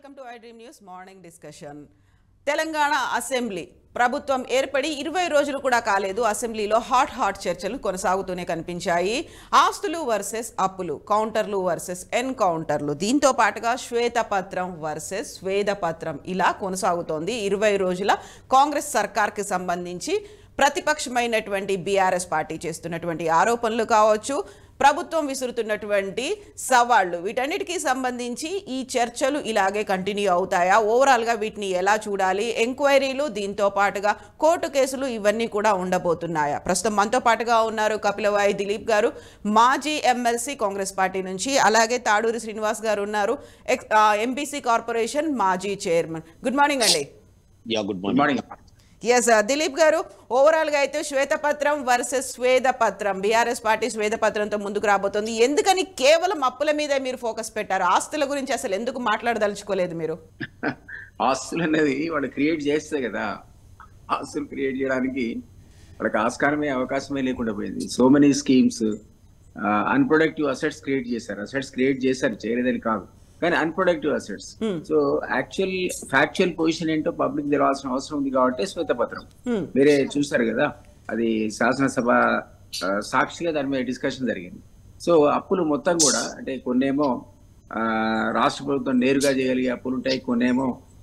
Welcome to I dream news morning discussion Telangana assembly ప్రభుత్వం ఏర్పడి ఇరవై రోజులు కూడా కాలేదు అసెంబ్లీలో హాట్ హాట్ చర్చలు కొనసాగుతూనే కనిపించాయి ఆస్తులు వర్సెస్ అప్పులు కౌంటర్లు వర్సెస్ ఎన్కౌంటర్లు దీంతో పాటుగా శ్వేతపత్రం వర్సెస్ స్వేదపత్రం ఇలా కొనసాగుతోంది ఇరవై రోజుల కాంగ్రెస్ సర్కార్కి సంబంధించి ప్రతిపక్షమైనటువంటి బీఆర్ఎస్ పార్టీ చేస్తున్నటువంటి ఆరోపణలు కావచ్చు ప్రభుత్వం విసురుతున్నటువంటి సవాళ్లు వీటన్నిటికీ సంబంధించి ఈ చర్చలు ఇలాగే కంటిన్యూ అవుతాయా ఓవరాల్గా వీటిని ఎలా చూడాలి ఎంక్వైరీలు దీంతో పాటుగా కోర్టు కేసులు ఇవన్నీ కూడా ఉండబోతున్నాయా ప్రస్తుతం మనతో పాటుగా ఉన్నారు కపిలవాయి దిలీప్ గారు మాజీ ఎమ్మెల్సీ కాంగ్రెస్ పార్టీ నుంచి అలాగే తాడూరి శ్రీనివాస్ గారు ఉన్నారు ఎక్స్ ఎంబీసీ కార్పొరేషన్ మాజీ చైర్మన్ గుడ్ మార్నింగ్ అండి yeah good good morning morning yes Dileep గారు ఓవరాల్ గా అయితే శ్వేతపత్రం వర్సెస్ స్వేదపత్రం బీఆర్ఎస్ పార్టీ శ్వేతపత్రంతో ముందుకు రాబోతుంది ఎందుకని కేవలం అప్పుల మీదే మీరు ఫోకస్ పెట్టారు ఆస్తుల గురించి అసలు ఎందుకు మాట్లాడదలుచుకోలేదు మీరు ఆస్తులు అనేది వాళ్ళు క్రియేట్ చేస్తే కదా ఆస్తులు క్రియేట్ చేయడానికి వాళ్ళకి ఆస్కారమే అవకాశమే లేకుండా పోయింది so many schemes unproductive assets create చేశారు అసెట్స్ క్రియేట్ చేశారు చేయలేదని కాదు కానీ unproductive assets so actual factual position ఏంటో పబ్లిక్ తెలవాల్సిన అవసరం ఉంది కాబట్టి శ్వేతపత్రం Hmm. మీరే చూసారు కదా అది శాసనసభ ఆ, సాక్షిగా దాని మీద డిస్కషన్ జరిగింది సో అప్పులు మొత్తం కూడా అంటే కొన్నేమో ఆ, రాష్ట్ర ప్రభుత్వం నేరుగా చేయగలిగే అప్పులు ఉంటాయి కొన్నేమో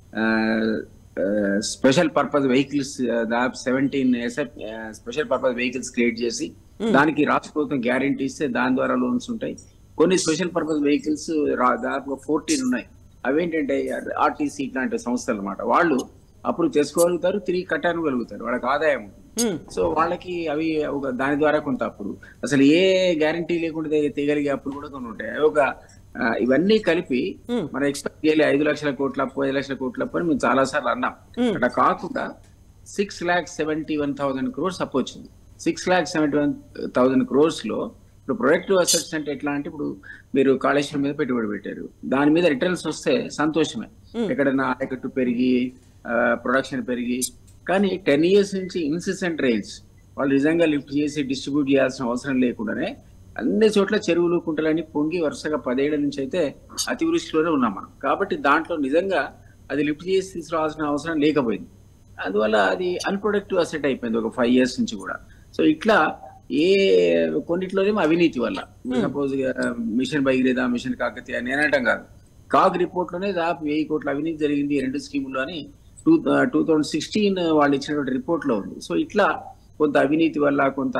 స్పెషల్ పర్పస్ వెహికల్స్ దాదాపు seventeen special purpose vehicles create చేసి దానికి రాష్ట్ర ప్రభుత్వం గ్యారంటీ ఇస్తే దాని ద్వారా లోన్స్ ఉంటాయి కొన్ని స్పెషల్ పర్పస్ వెహికల్స్ దాదాపు ఫోర్టీన్ ఉన్నాయి అవేంటంటే ఆర్టీసీ ఇట్లాంటి సంస్థలు అన్నమాట వాళ్ళు అప్పుడు చేసుకోగలుగుతారు తిరిగి కట్టగలుగుతారు వాళ్ళకి ఆదాయం ఉంటుంది Hmm. సో వాళ్ళకి అవి ఒక దాని ద్వారా కొంత అప్పుడు అసలు ఏ గ్యారంటీ లేకుండా తే- తీయగలిగే అప్పులు కూడా కొన్ని ఉంటాయి అవి ఒక ఆ, ఇవన్నీ కలిపి Hmm. మనం ఎక్స్పెక్ట్ చేయాలి ఐదు లక్షల కోట్ల అప్పు ఐదు లక్షల కోట్ల అప్పు అని మేము చాలా సార్లు అన్నాం Hmm. అట్లా కాకుండా six lakh seventy one thousand crores అప్పు వచ్చింది six lakh seventy one thousand crores లో ఇప్పుడు ప్రొడక్టివ్ అసెట్స్ అంటే ఎట్లా అంటే ఇప్పుడు మీరు కాళేశ్వరం మీద పెట్టుబడి పెట్టారు దాని మీద రిటర్న్స్ వస్తే సంతోషమే ఎక్కడైనా ఆయకట్టు పెరిగి ప్రొడక్షన్ పెరిగి కానీ టెన్ ఇయర్స్ నుంచి ఇన్సిసెంట్ రైన్స్ వాళ్ళు నిజంగా లిఫ్ట్ చేసి డిస్ట్రిబ్యూట్ చేయాల్సిన అవసరం లేకుండానే అన్ని చోట్ల చెరువులు కుంటలన్నీ పొంగి వరుసగా పదేళ్ల నుంచి అయితే అతివృష్టిలోనే ఉన్నాం మనం కాబట్టి దాంట్లో నిజంగా అది లిఫ్ట్ చేసి తీసుకురావాల్సిన అవసరం లేకపోయింది అందువల్ల అది అన్ప్రొడక్టివ్ అసెట్ అయిపోయింది ఒక ఫైవ్ ఇయర్స్ నుంచి కూడా సో ఇట్లా ఏ కొన్నిట్లోనేమో అవినీతి వల్ల suppose mission Bhagiratha mission Kakatiya నేనటం కాదు కాగ్ రిపోర్ట్ లోనే దాదాపు వెయ్యి కోట్ల అవినీతి జరిగింది ఈ రెండు స్కీముల్లో అని టూ టూ థౌజండ్ సిక్స్టీన్ వాళ్ళు ఇచ్చినటువంటి రిపోర్ట్ లో ఉంది సో ఇట్లా కొంత అవినీతి వల్ల కొంత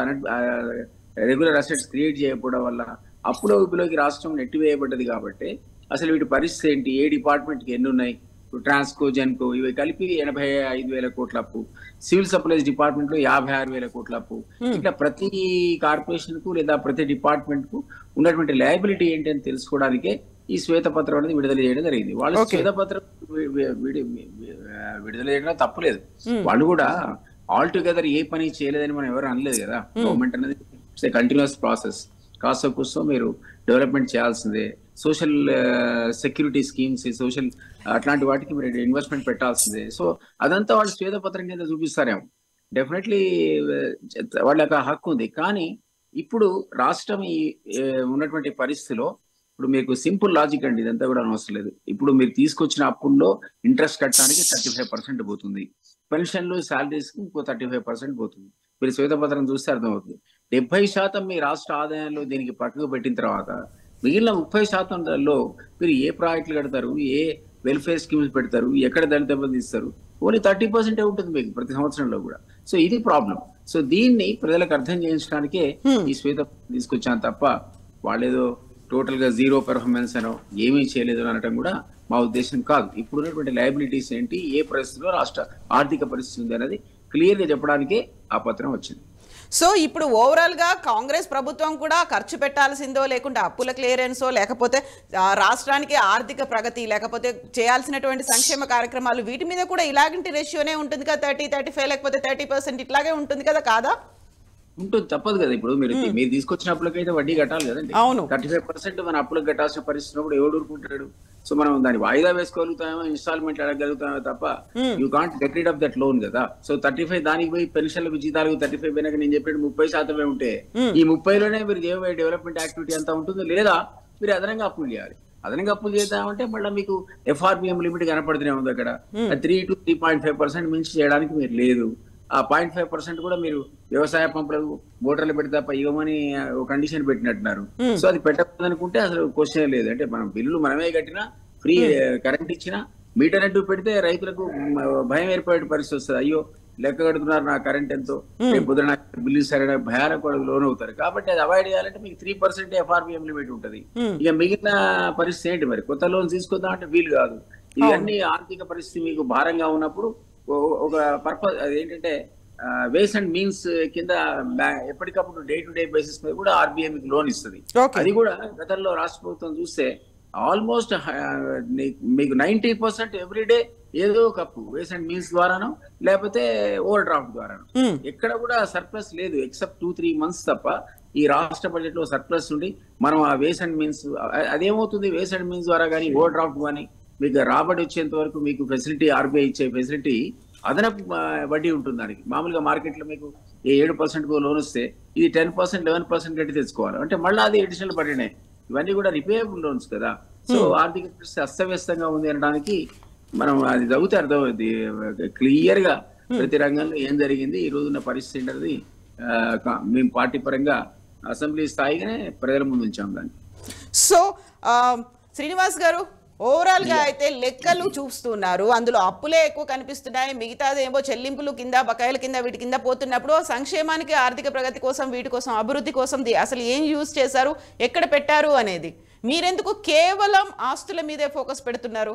రెగ్యులర్ అసెట్స్ క్రియేట్ చేయకపోవడం వల్ల అప్పుల ఊపిలోకి రాష్ట్రం నెట్టివేయబడ్డది కాబట్టి అసలు వీటి పరిస్థితి ఏంటి ఏ డిపార్ట్మెంట్ కి ఎన్ని ఉన్నాయి ఇప్పుడు ట్రాన్స్కో జెన్కో ఇవి కలిపి ఎనభై ఐదు వేల కోట్ల అప్పు సివిల్ సప్లైస్ డిపార్ట్మెంట్ లో యాభై ఆరు వేల కోట్ల అప్పు ఇట్లా ప్రతి కార్పొరేషన్ కు లేదా ప్రతి డిపార్ట్మెంట్ కు ఉన్నటువంటి లయబిలిటీ ఏంటి అని తెలుసుకోవడానికే ఈ శ్వేతపత్రం అనేది విడుదల చేయడం జరిగింది వాళ్ళు Okay. శ్వేతపత్రం వి- వి- విడి- వి- విడుదల చేయడం తప్పులేదు వాళ్ళు కూడా ఆల్ టుగెదర్ ఏ పని చేయలేదని మనం ఎవరు అనలేదు కదా గవర్నమెంట్ అనేది ఇట్స్ కంటిన్యూస్ ప్రాసెస్ కాస్త కూస్తో మీరు డెవలప్మెంట్ చేయాల్సిందే సోషల్ సెక్యూరిటీ స్కీమ్స్ సోషల్ అట్లాంటి వాటికి మీరు ఇన్వెస్ట్మెంట్ పెట్టాల్సిందే సో అదంతా వాళ్ళు శ్వేతపత్రం కింద చూపిస్తారేమో డెఫినెట్లీ వాళ్ళ యొక్క హక్కు ఉంది కానీ ఇప్పుడు రాష్ట్రం ఈ ఏ, ఉన్నటువంటి పరిస్థితిలో ఇప్పుడు మీకు సింపుల్ లాజిక్ అండి ఇదంతా కూడా అవసరం లేదు ఇప్పుడు మీరు తీసుకొచ్చిన అప్పుల్లో ఇంట్రెస్ట్ కట్టడానికి థర్టీ ఫైవ్ పర్సెంట్ పోతుంది పెన్షన్లు సాలరీస్ కి ఇంకో థర్టీ ఫైవ్ పర్సెంట్ పోతుంది మీరు శ్వేతపత్రం చూస్తే అర్థమవుతుంది డెబ్బై శాతం మీ రాష్ట్ర ఆదాయంలో దీనికి పక్కకు పెట్టిన తర్వాత మిగిలిన ముప్పై శాతంలో మీరు ఏ ప్రాజెక్టులు కడతారు ఏ వెల్ఫేర్ స్కీమ్స్ పెడతారు ఎక్కడ దళిత బంధు ఇస్తారు ఓన్లీ థర్టీ పర్సెంట్ ఉంటుంది మీకు ప్రతి సంవత్సరంలో కూడా సో ఇది ప్రాబ్లం సో దీన్ని ప్రజలకు అర్థం చేయించడానికే ఈ శ్వేత తీసుకొచ్చాను తప్ప వాళ్ళేదో టోటల్ గా జీరో పెర్ఫార్మెన్స్ అనో ఏమీ చేయలేదు అనటం కూడా మా ఉద్దేశం కాదు ఇప్పుడు ఉన్నటువంటి లయబిలిటీస్ ఏంటి ఏ పరిస్థితిలో రాష్ట్ర ఆర్థిక పరిస్థితి ఉంది అనేది క్లియర్ గా చెప్పడానికే ఆ పత్రం వచ్చింది సో ఇప్పుడు ఓవరాల్ గా కాంగ్రెస్ ప్రభుత్వం కూడా ఖర్చు పెట్టాల్సిందో లేకుంటే అప్పుల క్లియరెన్సో లేకపోతే ఆ, రాష్ట్రానికి ఆర్థిక ప్రగతి లేకపోతే చేయాల్సినటువంటి సంక్షేమ కార్యక్రమాలు వీటి మీద కూడా ఇలాంటి రేషియోనే ఉంటుంది కదా థర్టీ థర్టీ ఫైవ్ లేకపోతే థర్టీ పర్సెంట్ ఇట్లాగే ఉంటుంది కదా కాదా ఉంటుంది తప్పదు కదా ఇప్పుడు మీరు మీరు తీసుకొచ్చిన అప్పులకైతే వడ్డీ కట్టాలి కదండి అవును. థర్టీ ఫైవ్ పర్సెంట్ మన అప్పులకు కట్టాల్సిన పరిస్థితి ఉన్నప్పుడు ఎవడు ఊరుకుంటాడు సో మనం దాన్ని వాయిదా వేసుకోగలుగుతామో ఇన్స్టాల్మెంట్ అడగలుగుతామో తప్ప you can't get rid of that loan కదా సో థర్టీ ఫైవ్ దానికి పోయి పెన్షన్లకు జీతాలకు థర్టీ ఫైవ్ పోయినాక నేను చెప్పినట్టు ముప్పై శాతమే ఉంటే ఈ ముప్పైలోనే మీరు చేయబోయే డెవలప్మెంట్ యాక్టివిటీ అంతా ఉంటుంది లేదా మీరు అదనంగా అప్పులు చేయాలి అదనంగా అప్పులు చేద్దామంటే మళ్ళీ మీకు ఎఫ్ఆర్బిఎం లిమిట్ కనపడుతూనే ఉంది అక్కడ three to three point five percent మించి చేయడానికి మీరు లేదు ఆ పాయింట్ ఫైవ్ పర్సెంట్ కూడా మీరు వ్యవసాయ పంపులకు మోటార్లు పెడితే తప్ప ఇవ్వమని ఒక కండిషన్ పెట్టినట్టున్నారు సో అది పెట్టకూడదు అనుకుంటే అసలు క్వశ్చన్ లేదు అంటే మనం బిల్లులు మనమే కట్టినా ఫ్రీ కరెంట్ ఇచ్చినా మీటర్ నెట్ పెడితే రైతులకు మ, భయం ఏర్పడే పరిస్థితి వస్తుంది అయ్యో లెక్క కడుతున్నారు నా కరెంట్ ఎంతో రేపు పొద్దున నాకు బిల్లు సరైన భయాలకు కూడా లోన్ అవుతారు కాబట్టి అది అవాయిడ్ చేయాలంటే మీకు త్రీ పర్సెంట్ ఎఫ్ఆర్బిఎం లిమిట్ ఉంటుంది ఇక మిగిలిన పరిస్థితి ఏంటి మరి కొత్త లోన్ తీసుకుందాం అంటే వీలు కాదు ఇవన్నీ ఆర్థిక పరిస్థితి మీకు భారంగా ఉన్నప్పుడు ఓ- ఒక పర్పస్ అదేంటంటే వేస్ అండ్ మీన్స్ కింద బ్యా- ఎప్పటికప్పుడు డే టు డే బేసిస్ మీద కూడా ఆర్బీఐ మీకు లోన్ ఇస్తుంది ఓకే అది కూడా గతంలో రాష్ట్ర ప్రభుత్వం చూస్తే ఆల్మోస్ట్ మీకు నైన్టీ పర్సెంట్ ఎవ్రీడే ఏదో ఒక అప్పు వేస్ అండ్ మీన్స్ ద్వారానో లేకపోతే ఓవర్ డ్రాఫ్ట్ ద్వారానో ఎక్కడ కూడా సర్ప్లస్ లేదు ఎక్సెప్ట్ టూ త్రీ మంత్స్ తప్ప ఈ రాష్ట్ర బడ్జెట్ లో సర్ప్లస్ ఉండి మనం ఆ వేస్ అండ్ మీన్స్ అదేమవుతుంది వేస్ అండ్ మీన్స్ ద్వారా కానీ ఓవర్ డ్రాఫ్ట్ కానీ మీకు రాబడి వచ్చేంత వరకు మీకు ఫెసిలిటీ ఆర్బీఐ ఇచ్చే ఫెసిలిటీ అదనపు ఆ, వడ్డీ ఉంటుంది దానికి మామూలుగా మార్కెట్లో మీకు ఏ ఏడు పర్సెంట్ లోన్ వస్తే ఇది టెన్ పర్సెంట్ లెవెన్ పర్సెంట్ కట్టి తెచ్చుకోవాలి అంటే మళ్ళీ అది అడిషనల్ పడినాయి ఇవన్నీ కూడా రిపేయబుల్ లోన్స్ కదా సో ఆర్థిక పరిస్థితి అస్తవ్యస్తంగా ఉంది అనడానికి మనం అది చదివితే అర్థమవుతుంది క్లియర్ గా ప్రతి రంగంలో ఏం జరిగింది ఈ రోజున్న పరిస్థితి ఏంటది ఆ, కా- మేము పార్టీ పరంగా అసెంబ్లీ స్థాయిగానే ప్రజల ముందు ఉంచాం దాన్ని సో ఆ, శ్రీనివాస్ గారు ఓవరాల్ గా అయితే లెక్కలు చూస్తున్నారు అందులో అప్పులే ఎక్కువ కనిపిస్తున్నాయి మిగతాదేమో చెల్లింపులు కింద బకాయిల కింద వీటి కింద పోతున్నప్పుడు సంక్షేమానికి ఆర్థిక ప్రగతి కోసం వీటి కోసం అభివృద్ధి కోసం ది- అసలు ఏం యూజ్ చేశారు ఎక్కడ పెట్టారు అనేది మీరెందుకు కేవలం ఆస్తుల మీదే ఫోకస్ పెడుతున్నారు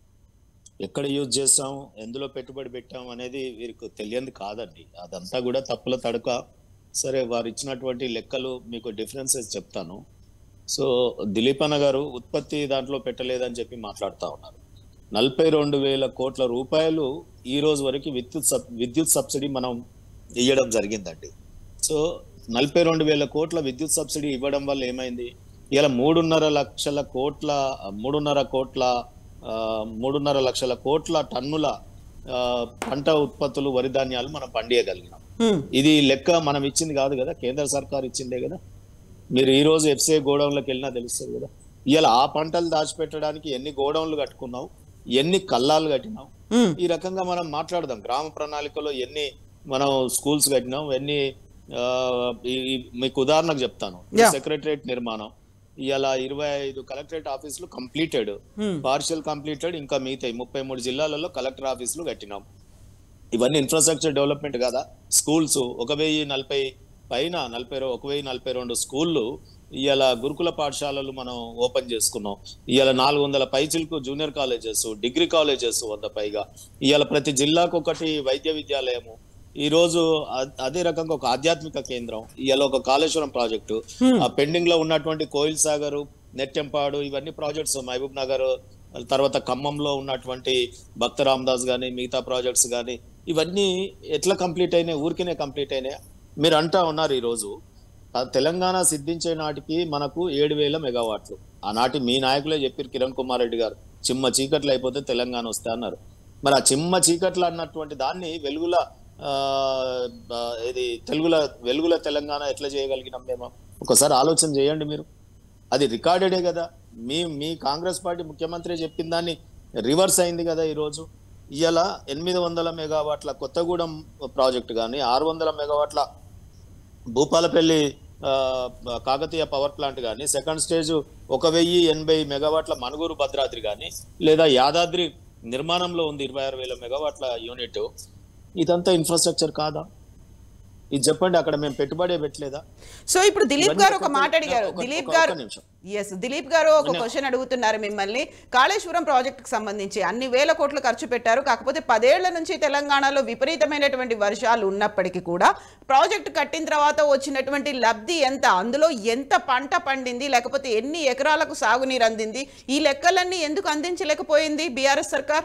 ఎక్కడ యూజ్ చేస్తాం ఎందులో పెట్టుబడి పెట్టాం అనేది వీరికి తెలియంది కాదండి అదంతా కూడా తప్పుల తడక సరే వారు ఇచ్చినటువంటి లెక్కలు మీకు డిఫరెన్సెస్ చెప్తాను సో దిలీప్ అన్న గారు ఉత్పత్తి దాంట్లో పెట్టలేదని చెప్పి మాట్లాడుతూ ఉన్నారు నలభై రెండు వేల కోట్ల రూపాయలు ఈ రోజు వరకు విద్యుత్ సబ్ విద్యుత్ సబ్సిడీ మనం ఇవ్వడం జరిగిందండి సో నలభై రెండు వేల కోట్ల విద్యుత్ సబ్సిడీ ఇవ్వడం వల్ల ఏమైంది ఇలా మూడున్నర లక్షల కోట్ల మూడున్నర కోట్ల ఆ, మూడున్నర లక్షల కోట్ల టన్నుల ఆ, పంట ఉత్పత్తులు వరి ధాన్యాలు మనం పండియగలిగినాం హ్మ్. ఇది లెక్క మనం ఇచ్చింది కాదు కదా కేంద్ర సర్కార్ ఇచ్చిందే కదా మీరు ఈ రోజు ఎఫ్సీఐ గోడౌన్లకు వెళ్ళినా తెలుస్తుంది కదా ఇలా ఆ పంటలు దాచిపెట్టడానికి ఎన్ని గోడౌన్లు కట్టుకున్నావు ఎన్ని కల్లాలు కట్టినావు హ్మ్. ఈ రకంగా మనం మాట్లాడదాం గ్రామ ప్రణాళికలో ఎన్ని మనం స్కూల్స్ కట్టినాం ఎన్ని ఆ, ఈ- ఈ- మీకు ఉదాహరణకు చెప్తాను Yeah. సెక్రటరేట్ నిర్మాణం ఇలా ఇరవై ఐదు కలెక్టరేట్ ఆఫీసులు కంప్లీటెడ్ Hmm. పార్షియల్ కంప్లీటెడ్ ఇంకా మిగతాయి ముప్పై మూడు జిల్లాలలో కలెక్టర్ ఆఫీసులు కట్టినాం ఇవన్నీ ఇన్ఫ్రాస్ట్రక్చర్ డెవలప్మెంట్ కదా స్కూల్స్ ఒక వెయ్యి నలభై పైన నలభై రో- ఒక వెయ్యి నలభై రెండు స్కూళ్ళు ఇవాళ గురుకుల పాఠశాలలు మనం ఓపెన్ చేసుకున్నాం ఇవాళ నాలుగు వందల పైచిలకు జూనియర్ కాలేజెస్ డిగ్రీ కాలేజెస్ వంద పైగా ఇవాళ ప్రతి జిల్లాకు ఒకటి వైద్య విద్యాలయము ఈ రోజు అ- అదే రకంగా ఒక ఆధ్యాత్మిక కేంద్రం ఇవాళ ఒక కాళేశ్వరం ప్రాజెక్టు ఆ పెండింగ్ లో ఉన్నటువంటి కోయిల్ సాగర్ నెట్టెంపాడు ఇవన్నీ ప్రాజెక్ట్స్ మహబూబ్ నగర్ తర్వాత ఖమ్మంలో ఉన్నటువంటి భక్త రామదాస్ గానీ మిగతా ప్రాజెక్ట్స్ గానీ ఇవన్నీ ఎట్లా కంప్లీట్ అయినాయి ఊరికినే కంప్లీట్ అయినాయి మీరు అంటా ఉన్నారు ఈ రోజు ఆ తెలంగాణ సిద్ధించే నాటికి మనకు ఏడు వేల మెగావాట్లు ఆనాటి మీ నాయకులే చెప్పారు కిరణ్ కుమార్ రెడ్డి గారు చిమ్మ చీకట్లు అయిపోతే తెలంగాణ వస్తే అన్నారు మరి ఆ చిమ్మ చీకట్లు అన్నటువంటి దాన్ని వెలుగుల ఆ, ఆ, ఇది తెలుగుల వెలుగుల తెలంగాణ ఎట్లా చేయగలిగినాం మేము ఒకసారి ఆలోచన చేయండి మీరు అది రికార్డెడే కదా మీ మీ కాంగ్రెస్ పార్టీ ముఖ్యమంత్రి చెప్పిన దాన్ని రివర్స్ అయింది కదా ఈరోజు ఇవాళ ఎనిమిది వందల మెగావాట్ల కొత్తగూడెం ప్రాజెక్ట్ కానీ ఆరు వందల మెగావాట్ల భూపాలపల్లి ఆ, కాకతీయ పవర్ ప్లాంట్ కానీ సెకండ్ స్టేజ్ ఒక వెయ్యి ఎనభై మెగావాట్ల మనుగూరు భద్రాద్రి కానీ లేదా యాదాద్రి నిర్మాణంలో ఉంది ఇరవై ఆరు వేల మెగావాట్ల యూనిట్ ఇదంతా ఇన్ఫ్రాస్ట్రక్చర్ కాదా ఇది చెప్పండి అక్కడ మేము పెట్టుబడే పెట్టలేదా సో ఇప్పుడు దిలీప్ ఇవన్నీ గారు ఒక ఒక- మాట అడిగారు ఒక- దిలీప్ ఒక- గారు ఒక్క నిమిషం. ఎస్ దిలీప్ గారు ఒక క్వశ్చన్ అడుగుతున్నారు మిమ్మల్ని కాళేశ్వరం ప్రాజెక్టుకు సంబంధించి అన్ని వేల కోట్లు ఖర్చు పెట్టారు కాకపోతే పదేళ్ల నుంచి తెలంగాణలో విపరీతమైనటువంటి వర్షాలు ఉన్నప్పటికీ కూడా ప్రాజెక్టు కట్టిన తర్వాత వచ్చినటువంటి లబ్ధి ఎంత అందులో ఎంత పంట పండింది లేకపోతే ఎన్ని ఎకరాలకు సాగునీరు అందింది ఈ లెక్కలన్నీ ఎందుకు అందించలేకపోయింది బీఆర్ఎస్ సర్కార్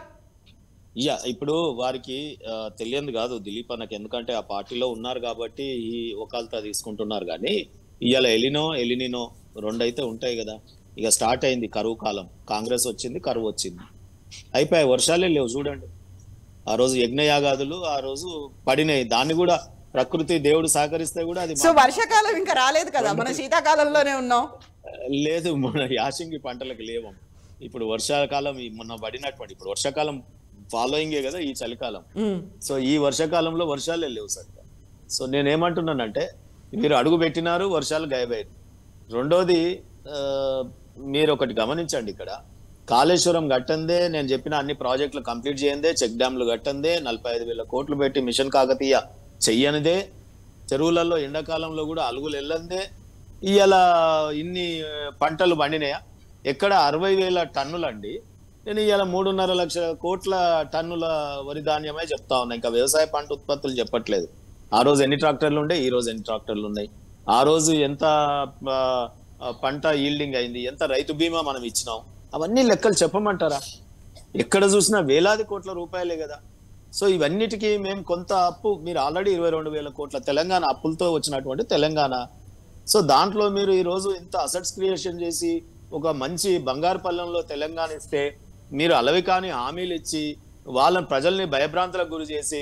యా ఇప్పుడు వారికి ఆ, తెలియంది కాదు దిలీప్ అన్నకి ఎందుకంటే ఆ పార్టీలో ఉన్నారు కాబట్టి ఈ ఒకళ్ళతో తీసుకుంటున్నారు కానీ ఇవాళ ఎలినో ఎలినినో రెండు అయితే ఉంటాయి కదా ఇక స్టార్ట్ అయింది కరువు కాలం కాంగ్రెస్ వచ్చింది కరువు వచ్చింది అయిపోయాయి వర్షాలే లేవు చూడండి ఆ రోజు యజ్ఞయాగాదులు ఆ రోజు పడినాయి దాన్ని కూడా ప్రకృతి దేవుడు సహకరిస్తే కూడా అది సో మా- వర్షాకాలం ఇంకా రాలేదు కదా మనం శీతాకాలంలోనే ఉన్నాం లేదు మన యాసింగి పంటలకు లేవం ఇప్పుడు వర్షాకాలం ఈ మొన్న పడినటువంటి ఇప్పుడు వర్షాకాలం ఫాలోయింగే కదా ఈ చలికాలం ఉమ్, సో ఈ వర్షాకాలంలో వర్షాలే లేవు సరిగ్గా సో నేనేమంటున్నానంటే మీరు అడుగు పెట్టినారు వర్షాలు గాయబయ్యారు రెండోది ఆ, మీరు ఒకటి గమనించండి ఇక్కడ కాళేశ్వరం కట్టందే నేను చెప్పిన అన్ని ప్రాజెక్టులు కంప్లీట్ చేయందే చెక్ డ్యాంలు కట్టందే నలభై ఐదు వేల కోట్లు పెట్టి మిషన్ కాకతీయ చెయ్యనిదే చెరువులలో ఎండాకాలంలో కూడా అలుగులు వెళ్ళందే ఇవాళ ఇన్ని ఆ, పంటలు పండినాయా ఎక్కడ అరవై వేల టన్నులండి నేను ఇవాళ మూడున్నర లక్షల కోట్ల టన్నుల వరి ధాన్యమే చెప్తా ఉన్నా ఇంకా వ్యవసాయ పంట ఉత్పత్తులు చెప్పట్లేదు ఆ రోజు ఎన్ని ట్రాక్టర్లు ఉండే ఈ రోజు ఎన్ని ట్రాక్టర్లు ఉన్నాయి ఆ రోజు ఎంత ఆ, ఆ, పంట ఈల్డింగ్ అయింది ఎంత రైతు బీమా మనం ఇచ్చినాం అవన్నీ లెక్కలు చెప్పమంటారా ఎక్కడ చూసినా వేలాది కోట్ల రూపాయలే కదా సో ఇవన్నిటికీ మేము కొంత అప్పు మీరు ఆల్రెడీ ఇరవై రెండు వేల కోట్ల తెలంగాణ అప్పులతో వచ్చినటువంటి తెలంగాణ సో దాంట్లో మీరు ఈ రోజు ఇంత అసెట్స్ క్రియేషన్ చేసి ఒక మంచి బంగారు పల్లెంలో తెలంగాణ ఇస్తే మీరు అలవి కాని హామీలు ఇచ్చి వాళ్ళని ప్రజల్ని భయభ్రాంతులకు గురి చేసి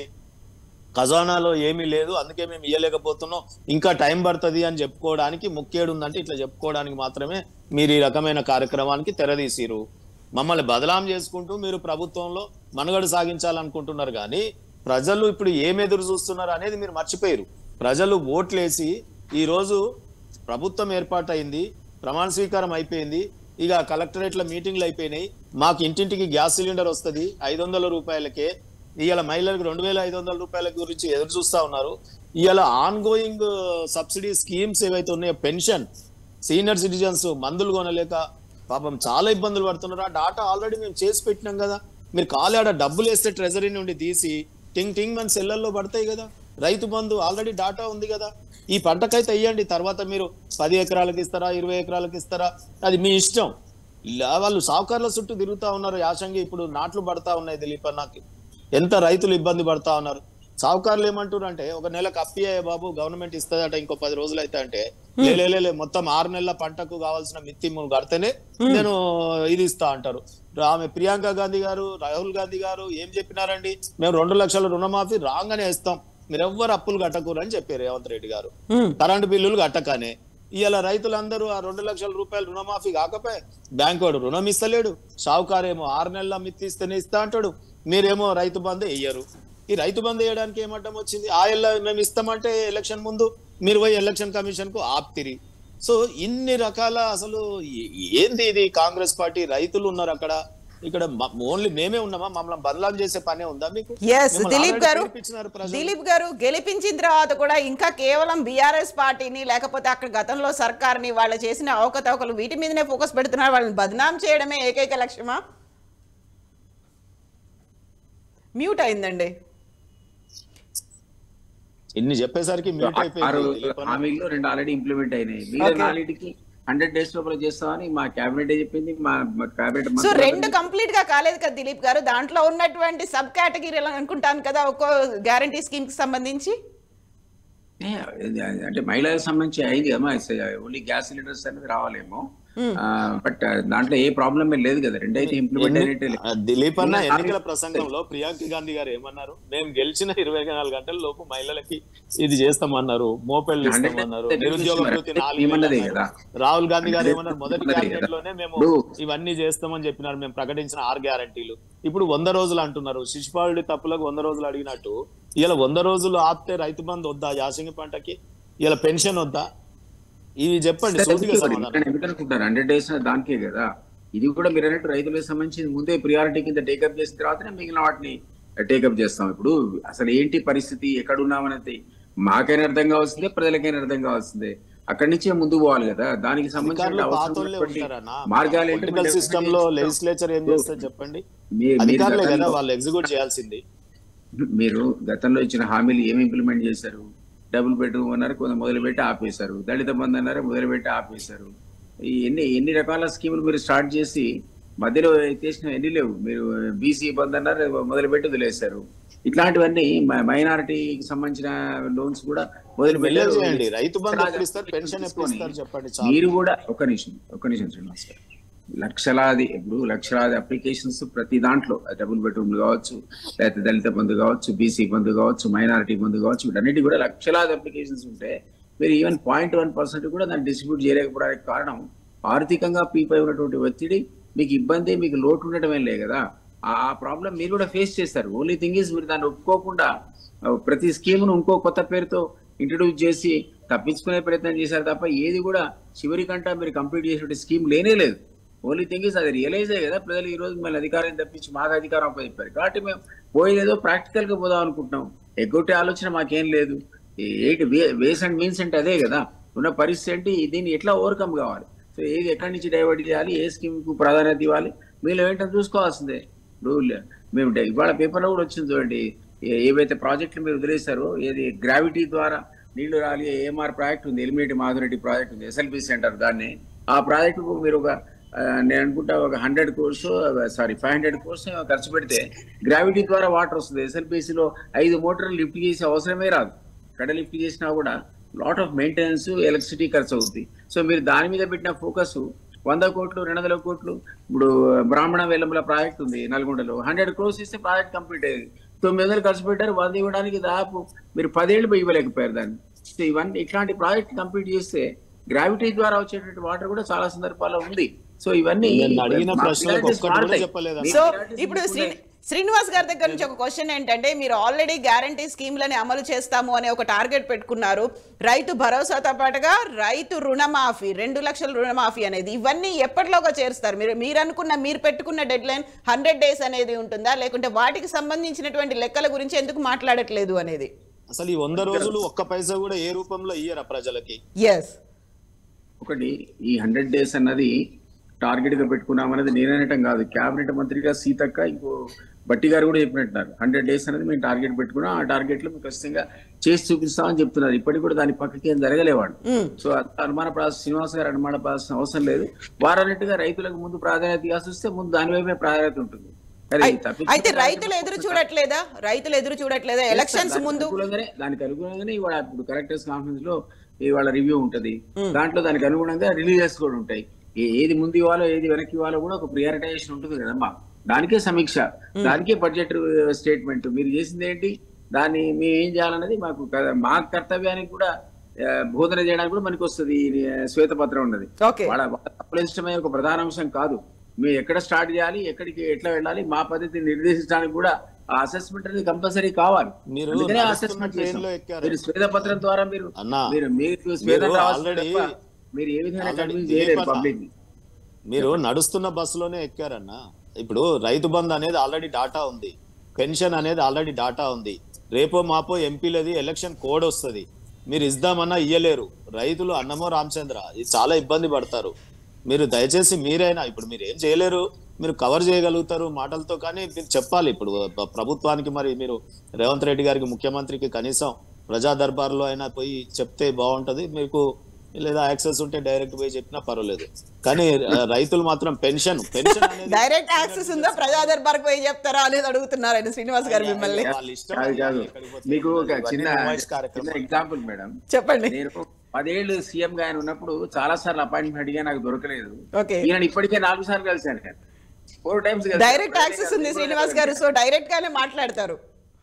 ఖజానాలో ఏమీ లేదు అందుకే మేము ఇయ్యలేకపోతున్నాం ఇంకా టైం పడుతుంది అని చెప్పుకోవడానికి ముఖ్యేడు ఉందంటే ఇట్లా చెప్పుకోవడానికి మాత్రమే మీరు ఈ రకమైన కార్యక్రమానికి తెరదీసిరు మమ్మల్ని బదలాం చేసుకుంటూ మీరు ప్రభుత్వంలో మనుగడ సాగించాలనుకుంటున్నారు కానీ ప్రజలు ఇప్పుడు ఏం ఎదురు చూస్తున్నారు అనేది మీరు మర్చిపోయారు ప్రజలు ఓట్లేసి ఈ రోజు ప్రభుత్వం ఏర్పాటైంది ప్రమాణ స్వీకారం అయిపోయింది ఇక కలెక్టరేట్ల మీటింగ్లు అయిపోయినాయి మాకు ఇంటింటికి గ్యాస్ సిలిండర్ వస్తుంది ఐదు వందల రూపాయలకే ఇవాళ మహిళలకు రెండు వేల ఐదు వందల రూపాయల గురించి ఎదురు చూస్తా ఉన్నారు ఇవాళ ఆన్ గోయింగ్ సబ్సిడీ స్కీమ్స్ ఏవైతే ఉన్నాయో పెన్షన్ సీనియర్ సిటిజన్స్ మందులు కొనలేక పాపం చాలా ఇబ్బందులు పడుతున్నారు ఆ డాటా ఆల్రెడీ మేము చేసి పెట్టినాం కదా మీరు ఖాళీ ఆడ డబ్బులు వేస్తే ట్రెజరీ నుండి తీసి టింగ్ టింగ్ మన సెల్లల్లో పడతాయి కదా రైతు బంధు ఆల్రెడీ డాటా ఉంది కదా ఈ పంటకైతే అయ్యండి తర్వాత మీరు పది ఎకరాలకు ఇస్తారా ఇరవై ఎకరాలకు ఇస్తారా అది మీ ఇష్టం ఇలా వాళ్ళు సావుకారుల చుట్టూ తిరుగుతా ఉన్నారు యాసంగి ఇప్పుడు నాట్లు పడతా ఉన్నాయి దిలీప్ అన్నకి ఎంత రైతులు ఇబ్బంది పడతా ఉన్నారు సావుకారులు ఏమంటారు అంటే ఒక నెలకు అప్పియ్యే బాబు గవర్నమెంట్ ఇస్తుందట ఇంకో పది రోజులు అయితే అంటే లే, లే, లే, లే మొత్తం ఆరు నెలల పంటకు కావాల్సిన మిత్తి మూడు కడితేనే నేను ఇది ఇస్తా అంటారు ఆమె ప్రియాంక గాంధీ గారు రాహుల్ గాంధీ గారు ఏం చెప్పినారండి మేము రెండు లక్షల రుణమాఫీ రాగానే ఇస్తాం మీరు ఎవ్వరు అప్పులు కట్టకూరు అని చెప్పారు రేవంత్ రెడ్డి గారు ఉమ్, కరెంటు బిల్లులు కట్టకనే ఇవాళ రైతులందరూ ఆ రెండు లక్షల రూపాయలు రుణమాఫీ కాకపోయి బ్యాంకు వాడు రుణం ఇస్తలేడు షావుకారేమో ఆరు నెలల మిత్తి ఇస్తేనే ఇస్తా అంటాడు మీరేమో రైతు బంధు వేయరు ఈ రైతు బంధు వేయడానికి ఏమడ్డం వచ్చింది ఆ ఎల్ల మేము ఇస్తామంటే ఎలక్షన్ ముందు మీరు పోయి ఎలక్షన్ కమిషన్ కు ఆప్తిరి సో ఇన్ని రకాల అసలు ఏ- ఏంది ఇది కాంగ్రెస్ పార్టీ రైతులు ఉన్నారు అక్కడ ఇక్కడ ఓన్లీ మేమే ఉన్నామా మమ్మల్ని బదలాం చేసే పనే ఉందా మీకు ఎస్ మిమ్మల్ని దిలీప్ already గారు గెలిపించినారు ప్రజలు. దిలీప్ గారు గెలిపించిన తర్వాత కూడా ఇంకా కేవలం బీఆర్ఎస్ పార్టీని లేకపోతే అక్కడ గతంలో సర్కార్ని వాళ్ళు చేసిన అవకతవకలు వీటి మీదనే ఫోకస్ పెడుతున్నారు వాళ్ళని బదనాం చేయడమే ఏకైక లక్ష్యమా మ్యూట్ అయిందండి ఇన్ని చెప్పేసరికి మ్యూట్ ఆరు అయిపోయింది దిలీప్ అన్న. హామీల్లో రెండు ఆల్రెడీ ఇంప్లిమెంట్ అయినాయి మిగతా నాలుగింటికి హండ్రెడ్ డేస్ లోపల చేస్తామని మా క్యాబినెట్ చెప్పింది మా క్యాబినెట్ సో రెండు కంప్లీట్ గా కాలేదు కదా దిలీప్ గారు దాంట్లో ఉన్నటువంటి సబ్ కేటగిరీలు అనుకుంటాను కదా ఒక్కో గ్యారంటీ స్కీమ్ కి సంబంధించి అంటే మహిళలకు సంబంధించి అయింది కదా ఓన్లీ గ్యాస్ సిలిండర్స్ అనేది రావాలేమో బట్ దాంట్లో ఏ ప్రాబ్లం లేదు కదా రెండైతే ఇంప్లిమెంట్ అయినట్టే లేదు. ఆ, దిలీప్ అన్న ఉన్న ఎన్నికల హామీ- ప్రసంగంలో ప్రియాంక గాంధీ గారు ఏమన్నారు మేము గెలిచిన ఇరవై నాలుగు గంటల లోపు మహిళలకి ఇది చేస్తామన్నారు మోపెళ్ళు ఇస్తామన్నారు అంటే నిరుద్యోగ చూస్తున్నారు. వృత్తి నాలుగు ఏమన్నదే వేలు కదా. అన్నారు. రాహుల్ గాంధీ గారు ఏమన్నారు మొదటి ఏమన్నదే క్యాబినెట్ కదా. లోనే మేము ఇప్పుడు- ఇవన్నీ చేస్తామని చెప్పినారు మేము ప్రకటించిన ఆరు గ్యారంటీలు ఇప్పుడు వంద రోజులు అంటున్నారు శిశుపాలుడి తప్పులకు వంద రోజులు అడిగినట్టు ఇలా వంద రోజులు ఆపితే రైతు బంధు వద్దా యాసంగి పంటకి ఇలా పెన్షన్ వద్దా ఇవి చెప్పండి సూటిగా సమాధానం ఎందుకనుకుంటారు హండ్రెడ్ డేస్ దానికే కదా ఇది కూడా మీరు అన్నట్టు రైతులకు సంబంధించి ముందే ప్రియారిటీ కింద టేకప్ చేసిన తర్వాతనే మిగిలిన వాటిని టేకప్ చేస్తాం ఇప్పుడు అసలు ఏంటి పరిస్థితి ఎక్కడ ఉన్నామనేది మాకైనా అర్థం కావాల్సిందే ప్రజలకైనా అర్థం కావాల్సిందే అక్కడి నుంచే ముందుకు పోవాలి కదా దానికి సంబంధించిన అధికారులు అవసరం పాతోళ్ళే ఉన్నటువంటి ఉంటారన్నా మార్గాలు ఏంటి పొలిటికల్ మనం సిస్టమ్ లో definitely లెజిస్లేచర్ ఏం చేస్తారు చెప్పండి మీ- మీరు అధికారులే కదా గతంలో- వాళ్ళు ఎగ్జిక్యూట్ చేయాల్సింది మీరు గతంలో ఇచ్చిన హామీలు ఏమి ఇంప్లిమెంట్ చేశారు డబుల్ బెడ్రూమ్ అన్నారు కొంత మొదలుపెట్టి ఆపేశారు దళిత బంధు అన్నారు మొదలుపెట్టి ఆపేశారు ఈ ఎన్ని ఎన్ని రకాల స్కీములు మీరు స్టార్ట్ చేసి మధ్యలో చేసిన ఎన్ని లేవు మీరు బీసీ బంద్ అన్నారు మొదలుపెట్టి వదిలేశారు ఇట్లాంటివన్నీ మైనారిటీకి సంబంధించిన లోన్స్ కూడా మొదలు వెళ్ళే పెట్టారు. చేయండి రైతు బంధు లక్షలాది ఎప్పుడు ఇస్తారు పెన్షన్ ఎప్పుడు తీసుకొని ఇస్తారు చెప్పండి చాలు మీరు కూడా ఒక నిమిషం ఒక నిమిషం శ్రీనివాస్ గారు లక్షలాది ఇప్పుడు లక్షలాది అప్లికేషన్స్ ప్రతి దాంట్లో డబుల్ బెడ్రూమ్లు కావచ్చు లేకపోతే దళిత బంధు కావచ్చు బీసీ బంధు కావచ్చు మైనారిటీ బంధు కావచ్చు వీటన్నిటి కూడా లక్షలాది అప్లికేషన్స్ ఉంటే మీరు ఈవెన్ పాయింట్ వన్ పర్సెంట్ కూడా దాన్ని డిస్ట్రిబ్యూట్ చేయలేకపోవడానికి కారణం ఆర్థికంగా పీపై ఉన్నటువంటి ఒత్తిడి మీకు ఇబ్బంది మీకు లోటు ఉండటమే లే కదా ఆ ప్రాబ్లం మీరు కూడా ఫేస్ చేస్తారు ఓన్లీ థింగ్ ఇస్ మీరు దాన్ని ఒప్పుకోకుండా ఆ, ప్రతి స్కీమ్ను ఇంకో కొత్త పేరుతో ఇంట్రడ్యూస్ చేసి తప్పించుకునే ప్రయత్నం చేశారు తప్ప ఏది కూడా చివరికంటా మీరు కంప్లీట్ చేసే స్కీమ్ లేనే లేదు ఓన్లీ థింగ్ ఇస్ అది రియలైజే కదా ప్రజలు ఈ రోజు మళ్ళీ అధికారం తప్పించి మాకు అధికారం అప్పచెప్పారు కాబట్టి మేము పోయేదేదో ప్రాక్టికల్ గా పోదాం అనుకుంటున్నాం ఎగ్గొట్టే ఆలోచన మాకేం లేదు ఏంటి వేస్ అండ్ మీన్స్ అంటే అదే కదా ఉన్న పరిస్థితి ఏంటి దీన్ని ఎట్లా ఓవర్కమ్ కావాలి సో ఏది ఎక్కడి నుంచి డైవర్ట్ చేయాలి ఏ స్కీమ్ కు ప్రాధాన్యత ఇవ్వాలి మీరు ఏంటని చూసుకోవాల్సిందే ఇప్పుడు లే- మేము డే- ఇవాళ పేపర్లో కూడా వచ్చింది చూడండి ఏ- ఏవైతే ప్రాజెక్టులు మీరు వదిలేశారో ఏది గ్రావిటీ ద్వారా నీళ్లు రాలి ఏఎంఆర్ ప్రాజెక్ట్ ఉంది ఎలిమినేటి మాధురెడ్డి ప్రాజెక్ట్ ఉంది ఎస్ఎల్పి సెంటర్ దాన్ని ఆ ప్రాజెక్టుకు మీరు ఒక ఆ, నేను అనుకుంటా ఒక hundred crores sorry five hundred crores ఖర్చు పెడితే గ్రావిటీ ద్వారా వాటర్ వస్తుంది SLPC లో ఐదు మోటార్లు లిఫ్ట్ చేసే అవసరమే రాదు కడ లిఫ్ట్ చేసినా కూడా లాట్ ఆఫ్ మెయింటెనెన్స్ ఎలక్ట్రిసిటీ ఖర్చు అవుతుంది సో మీరు దాని మీద పెట్టిన ఫోకస్ వంద కోట్లు రెండు వందల కోట్లు ఇప్పుడు బ్రాహ్మణ వెల్లంల ప్రాజెక్ట్ ఉంది నల్గొండలో హండ్రెడ్ క్రోర్స్ ఇస్తే ప్రాజెక్ట్ కంప్లీట్ అయ్యేది తొమ్మిది వందలు ఖర్చు పెట్టారు వంద ఇవ్వడానికి దాదాపు మీరు పదేళ్ళు పోయి ఇవ్వలేకపోయారు దాన్ని సో ఇవన్నీ ఇట్లాంటి ప్రాజెక్ట్ కంప్లీట్ చేస్తే గ్రావిటీ ద్వారా వచ్చేటువంటి వాటర్ కూడా చాలా సందర్భాల్లో ఉంది సో ఇవన్నీ నేను అడిగిన మా ప్రశ్నలకు priorities ఒక్కటి కూడా మారుతాయి. చెప్పలేదు మీ సో priorities ఇప్పుడు శ్రీ మారుతాయి. శ్రీనివాస్ గారి దగ్గర నుంచి ఒక క్వశ్చన్ ఏంటంటే మీరు ఆల్రెడీ గ్యారంటీ స్కీమ్లని అమలు చేస్తాము అనే ఒక టార్గెట్ పెట్టుకున్నారు రైతు భరోసాతో పాటుగా రైతు రుణమాఫీ రెండు లక్షల రుణమాఫీ అనేది ఇవన్నీ ఎప్పటిలోగా చేరుస్తారు మీరు మీరు అనుకున్న మీరు పెట్టుకున్న డెడ్ లైన్ హండ్రెడ్ డేస్ అనేది ఉంటుందా లేకుంటే వాటికి సంబంధించినటువంటి లెక్కల గురించి ఎందుకు మాట్లాడట్లేదు అనేది అసలు ఈ వంద రోజులు ఒక్క పైసా కూడా ఏ రూపంలో ఇయ్యరా ప్రజలకి ఎస్ ఒకటి ఈ హండ్రెడ్ డేస్ అన్నది టార్గెట్ గా పెట్టుకున్నామన్నది నేననటం కాదు కేబినెట్ మంత్రిగా సీతక్క ఇంకో బట్టి గారు కూడా చెప్పినట్టున్నారు హండ్రెడ్ డేస్ అనేది మేము టార్గెట్ పెట్టుకున్నాం ఆ టార్గెట్ లో మేము ఖచ్చితంగా చేసి చూపిస్తామని చెప్తున్నారు ఇప్పటికి కూడా దాని పక్కకి ఏం జరగలేవాడు సో అంత అనుమానపడాల్సిన శ్రీనివాస్ గారు అనుమానపడాల్సిన అవసరం లేదు వారన్నట్టుగా రైతులకు ముందు ప్రాధాన్యత ఇవ్వాల్సి వస్తే ముందు దాని వైపే ప్రాధాన్యత ఉంటుంది కానీ అయి- తప్పించుకునే అయితే రైతులు ఎదురు చూడట్లేదా రైతులు ఎదురు చూడట్లేదా ఎలక్షన్స్ దానికి ముందు అనుకూలంగానే దానికి అనుగుణంగానే ఇవాళ ఇప్పుడు కలెక్టర్స్ కాన్ఫరెన్స్ లో ఇవాళ రివ్యూ ఉంటది దాంట్లో దానికి అనుగుణంగా రిలీజెస్ కూడా ఉంటాయి ఏ- ఏది ముందు ఇవ్వాలో ఏది వెనక్కి ఇవ్వాలో కూడా ఒక ప్రియారిటైజేషన్ ఉంటుంది కదమ్మా దానికే సమీక్ష దానికే బడ్జెట్ స్టేట్మెంట్ మీరు చేసింది ఏంటి దాన్ని మేము ఏం చేయాలన్నది మాకు క- మా కర్తవ్యానికి కూడా ఆ, బోధన చేయడానికి కూడా మనకి వస్తుంది ఈ శ్వేతపత్రం ఉన్నది ఓకే వాళ్ళ వాళ్ళ తప్పుల ఇష్టమే ఒక ప్రధాన అంశం కాదు మేము ఎక్కడ స్టార్ట్ చేయాలి ఎక్కడికి ఎట్లా వెళ్ళాలి మా పద్ధతిని నిర్దేశించడానికి కూడా ఆ అసెస్మెంట్ అనేది కంపల్సరీ కావాలి మీరు అందుకనే నడుస్తున్న అసెస్మెంట్ train చేసాం. లో ఎక్కారు. మీరు శ్వేతపత్రం ద్వారా మీరు అన్నా, మీరు మీకు శ్వేతం మీరు రావాల్సింది already- తప్ప మీరు ఏ విధంగా already కన్విన్స్ ఏ చేయలేరు పట్ల- పబ్లిక్ మీరు నడుస్తున్న బస్సులోనే ఎక్కారన్న ఇప్పుడు రైతు బంధు అనేది ఆల్రెడీ డాటా ఉంది పెన్షన్ అనేది ఆల్రెడీ డాటా ఉంది రేపో మాపో ఎంపీలది ఎలక్షన్ కోడ్ వస్తుంది మీరు ఇద్దామన్నా ఇయ్యలేరు రైతులు అన్నమో రామచంద్ర ఇది చాలా ఇబ్బంది పడతారు మీరు దయచేసి మీరైనా ఇప్పుడు మీరు ఏం చేయలేరు మీరు కవర్ చేయగలుగుతారు మాటలతో కానీ మీరు చెప్పాలి ఇప్పుడు ప్ర- ప్రభుత్వానికి మరి మీరు రేవంత్ రెడ్డి గారికి ముఖ్యమంత్రికి కనీసం ప్రజా దర్బార్లో అయినా పోయి చెప్తే బాగుంటది మీకు లేదా యాక్సెస్ ఉంటే డైరెక్ట్ పోయి చెప్పినా పర్వాలేదు కానీ ఆ, రైతులు మాత్రం పెన్షన్ పెన్షన్ అనేది డైరెక్ట్ యాక్సెస్ ఉందా ప్రజా దర్బార్ పోయి చెప్తారా అనేది అడుగుతున్నారు ఆయన శ్రీనివాస్ గారు మిమ్మల్ని వాళ్ళ ఇష్టం కాదు కాదు ఎక్కడికి పోతే మీకు ఒక ఇవన్నీ చిన్న noise చిన్న కార్యక్రమాలు. ఎగ్జాంపుల్ మేడం చెప్పండి నేను పదేళ్ళు సీఎం గా ఆయన ఉన్నప్పుడు చాలా సార్లు అపాయింట్మెంట్ అడిగా నాకు దొరకలేదు ఓకే ఈయన ఇప్పటికే నాలుగు సార్లు కలిశాను నేను ఫోర్ టైమ్స్ డైరెక్ట్ యాక్సెస్ ఉంది శ్రీనివాస్ గారు సో డైరెక్ట్ గానే మాట్లాడతారు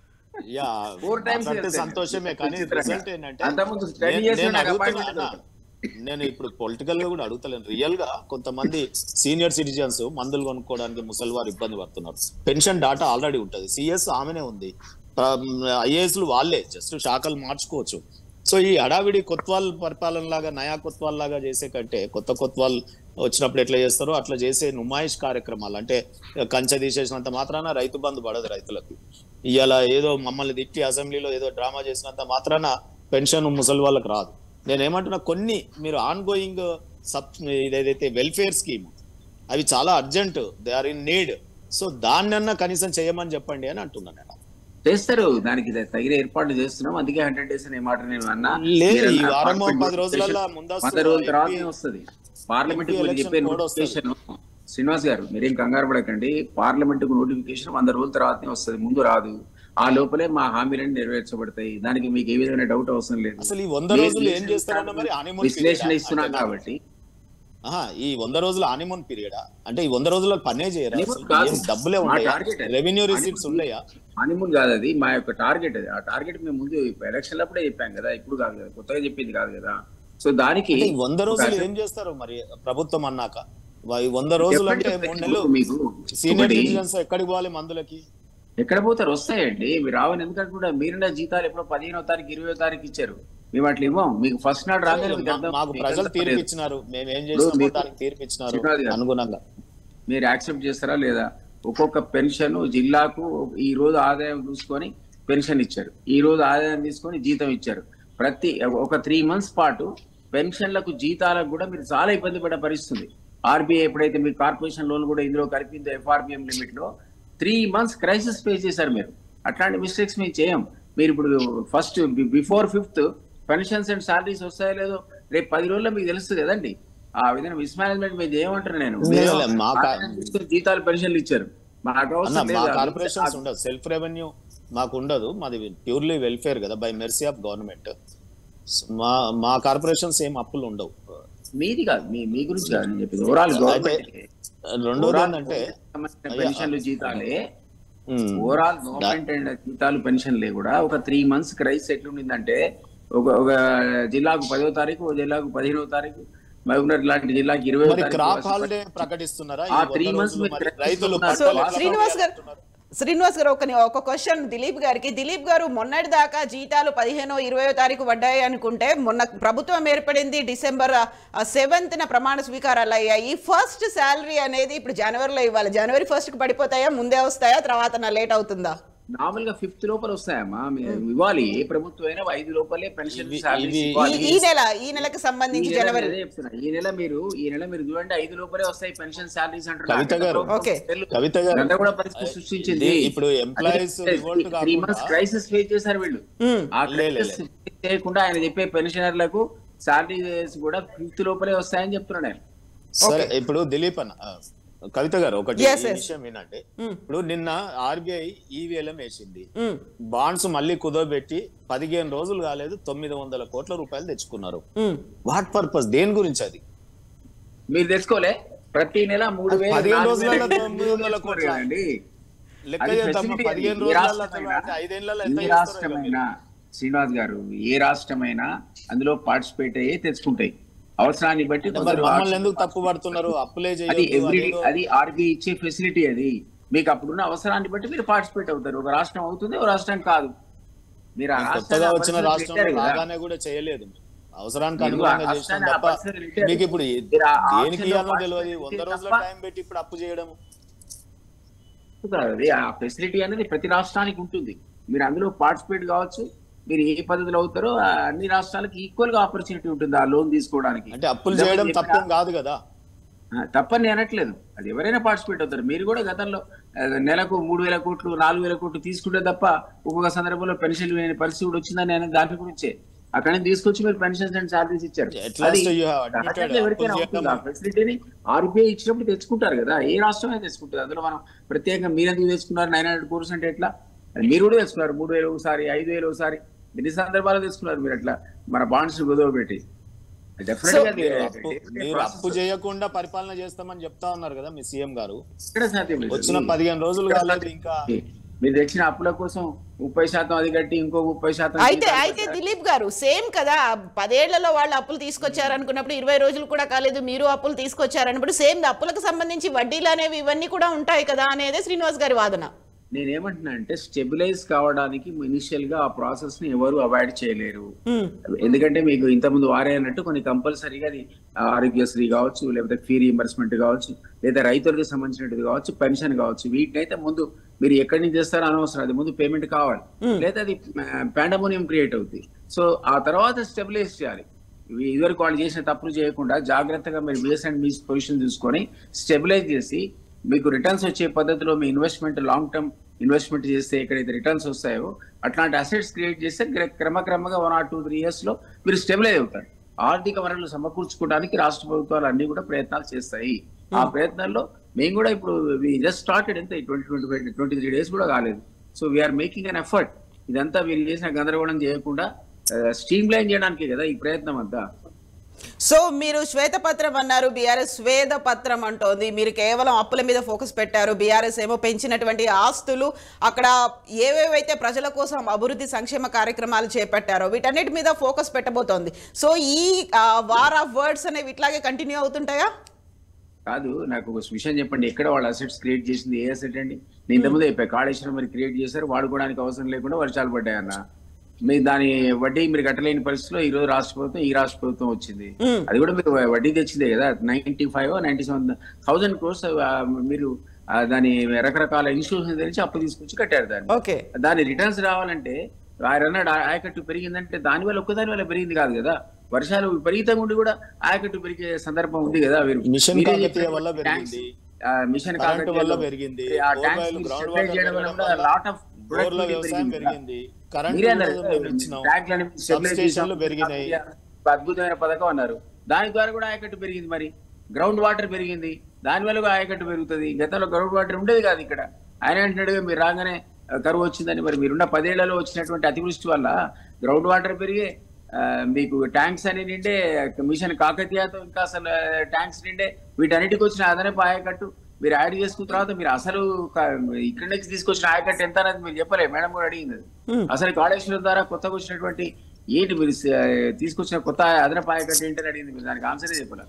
యా Four times మాట్లాడితే కలిసాను. సంతోషమే కానీ విచిత్రంగా. రిజల్ట్ ఏంటంటే అంతకుముందు study నేను- చేసి నేను నాకు అడుగుతున్నా appointment అన్న, నేను ఇప్పుడు పొలిటికల్ గా కూడా అడుగుతలేను రియల్ గా కొంతమంది సీనియర్ సిటిజన్స్ మందులు కొనుక్కోవడానికి ముసలి వారు ఇబ్బంది పడుతున్నారు పెన్షన్ డాటా ఆల్రెడీ ఉంటది సిఎస్ ఆమెనే ఉంది ఐఏఎస్ లు వాళ్ళే జస్ట్ శాఖలు మార్చుకోవచ్చు సో ఈ హడావిడి కొత్వాల్ పరిపాలన లాగా నయా కొత్వాల్ లాగా చేసే కంటే కొత్త కొత్వాల్ వచ్చినప్పుడు ఎట్లా చేస్తారో అట్లా చేసే నుమాయిష్ కార్యక్రమాలు అంటే కంచె తీసేసినంత మాత్రాన రైతు బంధు పడదు రైతులకు ఇవాళ ఏదో మమ్మల్ని తిట్టి అసెంబ్లీలో ఏదో డ్రామా చేసినంత మాత్రాన పెన్షన్ ముసలి వాళ్ళకి రాదు నేను ఏమంటున్నా కొన్ని మీరు ఆన్ గోయింగ్ సబ్ ఇదేదైతే వెల్ఫేర్ స్కీమ్ అవి చాలా urgent they are in need so దాన్నన్నా కనీసం చేయమని చెప్పండి అని అంటున్నాను నేను చేస్తారు దానికి తగిన ఏర్పాట్లు చేస్తున్నాం అందుకే హండ్రెడ్ డేస్ అనే మాట నేను అన్నా లేదు, ఈ మీరు వారమో parliament పది రోజులలో notification ముందస్తు వంద రోజుల తర్వాతనే MP వస్తుంది పార్లమెంట్ MP election చెప్పే code వస్తది. నోటిఫికేషన్ శ్రీనివాస్ గారు మీరేం కంగారు పడకండి పార్లమెంట్ కు నోటిఫికేషన్ వంద రోజుల తర్వాతనే వస్తుంది ముందు రాదు ఆ లోపలే మా హామీలన్నీ నెరవేర్చబడతాయి దానికి మీకు ఏ విధమైన డౌట్ అవసరం లేదు అసలు ఈ వంద మీరు రోజులు ఏం చేసిన చేస్తారన్న మరి honeymoon విశ్లేషణ period ఆ? ఇస్తున్నాం అంటే కాబట్టి ఆహా, ఈ వంద రోజుల హానిమూన్ పీరియడా అంటే ఈ వంద రోజుల్లో పనే చేయరా Honeymoon అసలు? కాదు. ఏం డబ్బులే మా ఉంటాయా target అది. Revenue receipts Honeymoon. ఉన్నాయా హానిమూన్ కాదు అది మా యొక్క టార్గెట్ అది ఆ టార్గెట్ మేము ముందు ఎలక్షన్ అప్పుడే చెప్పాం కదా ఇప్పుడు కాదు కదా కొత్తగా చెప్పింది కాదు కదా సో దానికి అంటే ఈ వంద రోజులు ఒక- ఏం చేస్తారు మరి ప్రభుత్వం అన్నాక వా- ఈ వంద రోజులు అంటే మూడు నెలలు మీకు సీనియర్ ఒకటి, సిటిజన్స్ ఎక్కడికి పోవాలి మందులకి ఎక్కడ పోతారు వస్తాయండి మీరు రావని ఎందుకంటే కూడా మీరున్న జీతాలు ఎప్పుడో పదిహేనో తారీఖు ఇరవై తారీఖు ఇచ్చారు మేము అట్లా ఇవ్వం మీకు ఫస్ట్ నాడు రాగానే మీకు మా- అర్థం- మాకు మీకు ప్రజలు అర్థం తీర్పు లేదు. ఇచ్చినారు మేము ఏం ఇప్పుడు చేసినామో మీకు- దానికి తీర్పు ఇచ్చినారు శ్రీనాథ్ గారు. అనుగుణంగా మీరు యాక్సెప్ట్ చేస్తారా లేదా ఒక్కొక్క పెన్షన్ జిల్లాకు ఈ రోజు ఆదాయం చూసుకొని పెన్షన్ ఇచ్చారు ఈ రోజు ఆదాయం తీసుకొని జీతం ఇచ్చారు ప్రతి ఒక త్రీ మంత్స్ పాటు పెన్షన్లకు జీతాలకు కూడా మీరు చాలా ఇబ్బంది పడే పరిస్థితుంది ఆర్బీఐ ఎప్పుడైతే మీ కార్పొరేషన్ లోన్ కూడా ఇందులో కలిపిందో ఎఫ్ఆర్బిఎం లిమిట్ లో త్రీ మంత్స్ క్రైసిస్ ఫేస్ చేశారు మీరు అట్లాంటి మిస్టేక్స్ మేము చేయం మీరు ఇప్పుడు first before fifth pensions and salaries వస్తాయో లేదో రేపు పది రోజుల్లో మీకు తెలుస్తుంది కదండి ఆ విధంగా మిస్మేనేజ్మెంట్ మీరు చేయమంటారు నేను మీరు లేదు, మా కా- ఆదాయం తీసుకొని జీతాలు పెన్షన్లు ఇచ్చారు మాకు అన్న అవసరం మా లేదు. కార్పొరేషన్స్ ఉండదు సెల్ఫ్ రెవెన్యూ మాకు ఉండదు మాది ప్యూర్లీ వెల్ఫేర్ కదా బై మెర్సీ ఆఫ్ గవర్నమెంట్ మా మా కార్పొరేషన్స్ ఏం అప్పులు ఉండవు మీది కాదు మీ మీ గురించి కాదు నేను చెప్పింది ఓవరాల్ గవర్నమెంట్ రెండోది ఏంటంటే పెన్షన్లు జీతాలే ఉమ్, ఓవరాల్ గవర్నమెంట్ అండ్ జీతాలు పెన్షన్లే కూడా ఒక త్రీ మంత్స్ క్రైస్ ఎట్లుండిందంటే ఒక ఒక జిల్లాకు పదో తారీఖు ఒక జిల్లాకు పదిహేనవ తారీఖు మహబూబ్నగర్ లాంటి జిల్లాకి ఇరవై మరి క్రాప్ హాలిడే ప్రకటిస్తున్నారా ఈ ఆ వంద three months రోజులు మీరు మరి correct రైతులు చేసుకున్నారు. సో పంటలు ఎట్లా శ్రీనివాస్ గారు పండిస్తున్నారు? శ్రీనివాస్ గారు ఒక ఒక క్వశ్చన్ దిలీప్ గారికి దిలీప్ గారు మొన్నటి దాకా జీతాలు పదిహేనో ఇరవయో తారీఖు పడ్డాయి అనుకుంటే మొన్న ప్రభుత్వం ఏర్పడింది డిసెంబర్ సెవెంత్న ప్రమాణ స్వీకారాలు అయ్యాయి ఫస్ట్ శాలరీ అనేది ఇప్పుడు జనవరిలో ఇవ్వాలి జనవరి ఫస్ట్ కి పడిపోతాయా ముందే వస్తాయా తర్వాత లేట్ అవుతుందా నార్మల్ గా ఫిఫ్త్ లోపల వస్తాయమ్మా మీరు ఇవ్వాలి ఏ ప్రభుత్వం అయినా ఐదు లోపలే పెన్షన్ ఇవి- salaries ఇవి- ఇవ్వాలి. ఈ- ఈ నెల ఈ నెలకు ఈ సంబంధించి నెల జనవరి అదే చెప్తున్నా. ఈ నెల మీరు ఈ నెల మీరు చూడండి ఐదు లోపలే వస్తాయి పెన్షన్ సాలరీస్ కవిత గారు. ఓకే. కవిత గారు. గంట కూడా పరిస్థితి సృష్టించింది ఇది ఇప్పుడు employees revolt త్రీ కాకుండా- మంత్స్ క్రైసిస్ ఫేస్ చేశారు వీళ్ళు ఉమ్. ఆ లే, లే, క్రైసిస్ చేయకుండా ఆయన చెప్పే పెన్షనర్లకు సాలరీస్ కూడా ఫిఫ్త్ లోపలే వస్తాయని చెప్తున్నాడు ఆయన సరే ఇప్పుడు దిలీప్ అన్న ఆ, కవిత గారు ఒకటి Yes, ఈ yes. విషయం వినండి ఉమ్. ఇప్పుడు నిన్న ఆర్బీఐ ఈవీఎల్ఎం వేసింది ఉమ్. బాండ్స్ మళ్ళీ కుదోబెట్టి పదిహేను రోజులు కాలేదు తొమ్మిది వందల కోట్ల రూపాయలు తెచ్చుకున్నారు ఉమ్. వాట్ పర్పస్ దేని గురించి అది మీరు తెచ్చుకోలే ప్రతి నెల మూడు వేలు పదిహేను నాలుగు రోజులలో వేలు తొమ్మిది వందల తెచ్చుకోరు కోట్ల. కదండి. లెక్క అది చేద్దామా facility పదిహేను ఏ రోజులలో రాష్ట్రమైనా, అంటే ఐదేళ్లలో ఎంత ఏ చేస్తారో ఇక రాష్ట్రమైనా శ్రీనివాస్ గారు ఏ రాష్ట్రమైనా అందులో పార్టిసిపేట్ అయ్యే తెచ్చుకుంటాయి అవసరాన్ని బట్టి అంటే మరి కొందరు మమ్మల్ని ఎందుకు తప్పు పడుతున్నారు అప్పులే అది చేయొద్దు ఎవ్రీ అదేదో- అది ఆర్బీఐ ఇచ్చే ఫెసిలిటీ అది మీకు అప్పుడున్న అవసరాన్ని బట్టి మీరు పార్టిసిపేట్ అవుతారు ఒక రాష్ట్రం అవుతుంది ఒక రాష్ట్రం కాదు మీరు ఆ కొత్తగా రాష్ట్రాన్ని వచ్చిన ఆ రాష్ట్రంలో పరిస్థితి పెట్టారు కదా. రాగానే కూడా చేయలేదు అవసరానికి మీరు అనుగుణంగా ఆ చేసినాం రాష్ట్రాన్ని ఆ తప్ప పరిస్థితి పెట్టారు. మీకు ఇప్పుడు ఏ- మీరు ఆ దేనికి ఆప్షన్లో ఇవ్వాలో తెలియదు participate వంద చేస్తే రోజుల తప్ప- టైం పెట్టి ఇప్పుడు అప్పు చేయడం కాదు అది ఆ ఫెసిలిటీ అనేది ప్రతి రాష్ట్రానికి ఉంటుంది మీరు అందులో పార్టిసిపేట్ కావచ్చు మీరు ఏ పద్ధతిలో అవుతారో ఆ అన్ని రాష్ట్రాలకి ఈక్వల్ గా ఆపర్చునిటీ ఉంటుంది ఆ లోన్ తీసుకోవడానికి అంటే అప్పులు ఇంతకుముందు చేయడం చెప్పిన- తప్పేం కాదు కదా ఆ, తప్పని నేను అనట్లేదు అది ఎవరైనా పార్టిసిపేట్ అవుతారు మీరు కూడా గతంలో ఆ, నెలకు మూడు వేల కోట్లు నాలుగు వేల కోట్లు తీసుకుంటే తప్ప ఒక్కొక్క సందర్భంలో పెన్షన్ లేని పరిస్థితి కూడా వచ్చిందని నేను దాని గురించే అక్కడ నుంచి తీసుకొచ్చి మీరు పెన్షన్స్ అండ్ సాలరీస్ ఇచ్చారు At last అది you have admitted సహజంగా ఎవరికైనా అప్పులు అవుతుంది. ఆ చేయడం- ఫెసిలిటీని ఆర్బీఐ ఇచ్చినప్పుడు తెచ్చుకుంటారు కదా ఏ రాష్ట్రమే తెచ్చుకుంటుంది అందులో మనం ప్రత్యేకంగా మీరు ఎందుకు తెచ్చుకున్నారు నైన్ హండ్రెడ్ కోర్స్ అంటే ఎట్లా అది మీరు కూడా తెచ్చుకున్నారు మూడు వేలు ఒకసారి ఐదు వేలు ఒకసారి ఎన్ని సందర్భాలు తెచ్చుకున్నారు మీరు అట్లా మన బాండ్స్ కుదవ పెట్టి డెఫినెట్ గా మీరు అది- అప్పు అది మీరు process. అప్పు చేయకుండా పరిపాలన చేస్తామని చెప్తా ఉన్నారు కదా మీ సీఎం గారు ఎక్కడ సాధ్యం లేదు. వచ్చిన పదిహేను రోజులు కాలేదు ఇంకా మీరు తెచ్చిన అప్పుల కోసం ముప్పై శాతం అది కట్టి ఇంకో ముప్పై శాతం అయితే జీతాలు అయితే కట్టాలి. దిలీప్ గారు సేమ్ కదా పదేళ్లలో వాళ్ళు అప్పులు తీసుకొచ్చారు అనుకున్నప్పుడు ఇరవై రోజులు కూడా కాలేదు మీరు అప్పులు తీసుకొచ్చారన్నప్పుడు సేమ్ అప్పులకు సంబంధించి వడ్డీలు అనేవి ఇవన్నీ కూడా ఉంటాయి కదా అనేదే శ్రీనివాస్ గారి వాదన నేనేమంటున్నా అంటే స్టెబిలైజ్ కావడానికి ఇనిషియల్ గా ఆ ప్రాసెస్ ని ఎవరు అవాయిడ్ చేయలేరు ఉమ్. ఎందుకంటే మీకు ఇంతకుముందు వారే అన్నట్టు కొన్ని కంపల్సరీగా అది ఆరోగ్యశ్రీ కావచ్చు లేకపోతే ఫీ రీఎంబర్స్మెంట్ కావచ్చు లేదా రైతులకు సంబంధించినది కావచ్చు పెన్షన్ కావచ్చు వీటినైతే ముందు మీరు ఎక్కడి నుంచి చేస్తారో అనవసరం అది ముందు పేమెంట్ కావాలి లేదా అది పాండమోనియం క్రియేట్ అవుతుంది సో ఆ తర్వాత స్టెబిలైజ్ చేయాలి ఇవి ఇదివరకు వాళ్ళు చేసిన తప్పులు చేయకుండా జాగ్రత్తగా మీరు బేస్ అండ్ మీస్ పొజిషన్ తీసుకొని స్టెబిలైజ్ చేసి మీకు రిటర్న్స్ వచ్చే పద్ధతిలో మీ ఇన్వెస్ట్మెంట్ లాంగ్ టర్మ్ ఇన్వెస్ట్మెంట్ చేస్తే ఎక్కడైతే రిటర్న్స్ వస్తాయో అట్లాంటి అసెట్స్ క్రియేట్ చేస్తే క్ర- క్రమక్రమంగా one or two three years లో మీరు స్టెబిలైజ్ అవుతారు ఆర్థిక వనరులు సమకూర్చుకోవడానికి రాష్ట్ర ప్రభుత్వాలు అన్ని కూడా ప్రయత్నాలు చేస్తాయి ఆ ప్రయత్నాల్లో మేము కూడా ఇప్పుడు జస్ట్ స్టార్టెడ్ ఎంత twenty twenty five twenty three days కూడా కాలేదు so we are making an effort ఇదంతా వీళ్ళు చేసిన గందరగోళం చేయకుండా స్ట్రీమ్ లైన్ చేయడానికి కదా ఈ ప్రయత్నం అంతా సో మీరు శ్వేతపత్రం అన్నారు బీఆర్ఎస్ శ్వేతపత్రం అంటోంది మీరు కేవలం అప్పుల మీద ఫోకస్ పెట్టారు బీఆర్ఎస్ ఏమో పెంచినటువంటి ఆస్తులు అక్కడ ఏవేవైతే ప్రజల కోసం అభివృద్ధి సంక్షేమ కార్యక్రమాలు చేపట్టారో వీటన్నిటి మీద ఫోకస్ పెట్టబోతోంది సో ఈ వార్ ఆఫ్ వర్డ్స్ అనేవి ఇట్లాగే కంటిన్యూ అవుతుంటాయా కాదు నాకు ఒక విషయం చెప్పండి ఎక్కడ వాళ్ళ అసెట్స్ క్రియేట్ చేసింది ఏ అసెట్ అండి నేను ఇంతకుముందే చెప్పా కాళేశ్వరం మరి క్రియేట్ చేశారు వాడుకోవడానికి అవసరం లేకుండా వర్షాలు పడ్డాయన్న మీ దాని వడ్డీ మీరు కట్టలేని పరిస్థితిలో ఈ రోజు రాష్ట్ర ప్రభుత్వం ఈ రాష్ట్ర ప్రభుత్వం వచ్చింది మ్మ్. అది కూడా మీరు వడ్డీ తెచ్చిందే కదా ninety five ninety seven thousand crores మీరు ఆ, దాని రకరకాల ఇన్స్టిట్యూషన్ తెచ్చి అప్పు తీసుకొచ్చి కట్టారు దాన్ని ఓకే దాని రిటర్న్స్ రావాలంటే ఆయన అన్నాడు "ఆ- ఆయకట్టు పెరిగిందంటే దాని వల్ల ఒక్కదాని వల్ల పెరిగింది కాదు కదా వర్షాలు విపరీతంగా ఉండి కూడా ఆయకట్టు పెరిగే సందర్భం ఉంది కదా మీరు మిషన్ మీరే కాకతీయ చెప్పినట్టు వల్ల ట్యాంక్స్, పెరిగింది ఆ, మిషన్ కరెంటు కాకతీయలో వల్ల పెరిగింది ఆ బోర్ ట్యాంక్స్ బాయిలు, మీరు గ్రౌండ్ stabilize వాటర్ చేయడం వల్ల పెరగడం కూడా వల్ల లాట్ ఆఫ్ బోర్ల వ్యవసాయం పెరిగింది కరెంటు మీరే అన్నారు రోజులు మేము ఇచ్చినాం ట్యాంక్లను సబ్ స్టేషన్లు పెరిగినాయి ఒక అద్భుతమైన పథకం అన్నారు దాని ద్వారా కూడా ఆయకట్టు పెరిగింది మరి గ్రౌండ్ వాటర్ పెరిగింది దాని వల్ల కూడా ఆయకట్టు పెరుగుతుంది గతంలో గ్రౌండ్ వాటర్ ఉండేది కాదు ఇక్కడ ఆయన అంటున్నాడుగా మీరు రాగానే ఆ, కరువు వచ్చిందని మరి మీరున్న పదేళ్లలో వచ్చినటువంటి అతివృష్టి వల్ల గ్రౌండ్ వాటర్ పెరిగే ఆ, మీకు ట్యాంక్స్ అని నిండే మిషన్ కాకతీయతో ఇంకా అసలు ట్యాంక్స్ నిండే వీటన్నిటికి వచ్చిన అదనపు ఆయకట్టు మీరు యాడ్ చేసుకున్న తర్వాత మీరు అసలు క- ఇక్కడి నుంచి తీసుకొచ్చిన ఆయకట్టు ఎంత అనేది మీరు చెప్పలే మేడం కూడా అడిగింది అది. Hmm. అసలు కాళేశ్వరం ద్వారా కొత్తగా వచ్చినటువంటి ఏంటి మీరు స- తీసుకొచ్చిన కొత్త అదనపు ఆయకట్టు ఏంటని అడిగింది మీరు దానికి ఆన్సరే చెప్పలే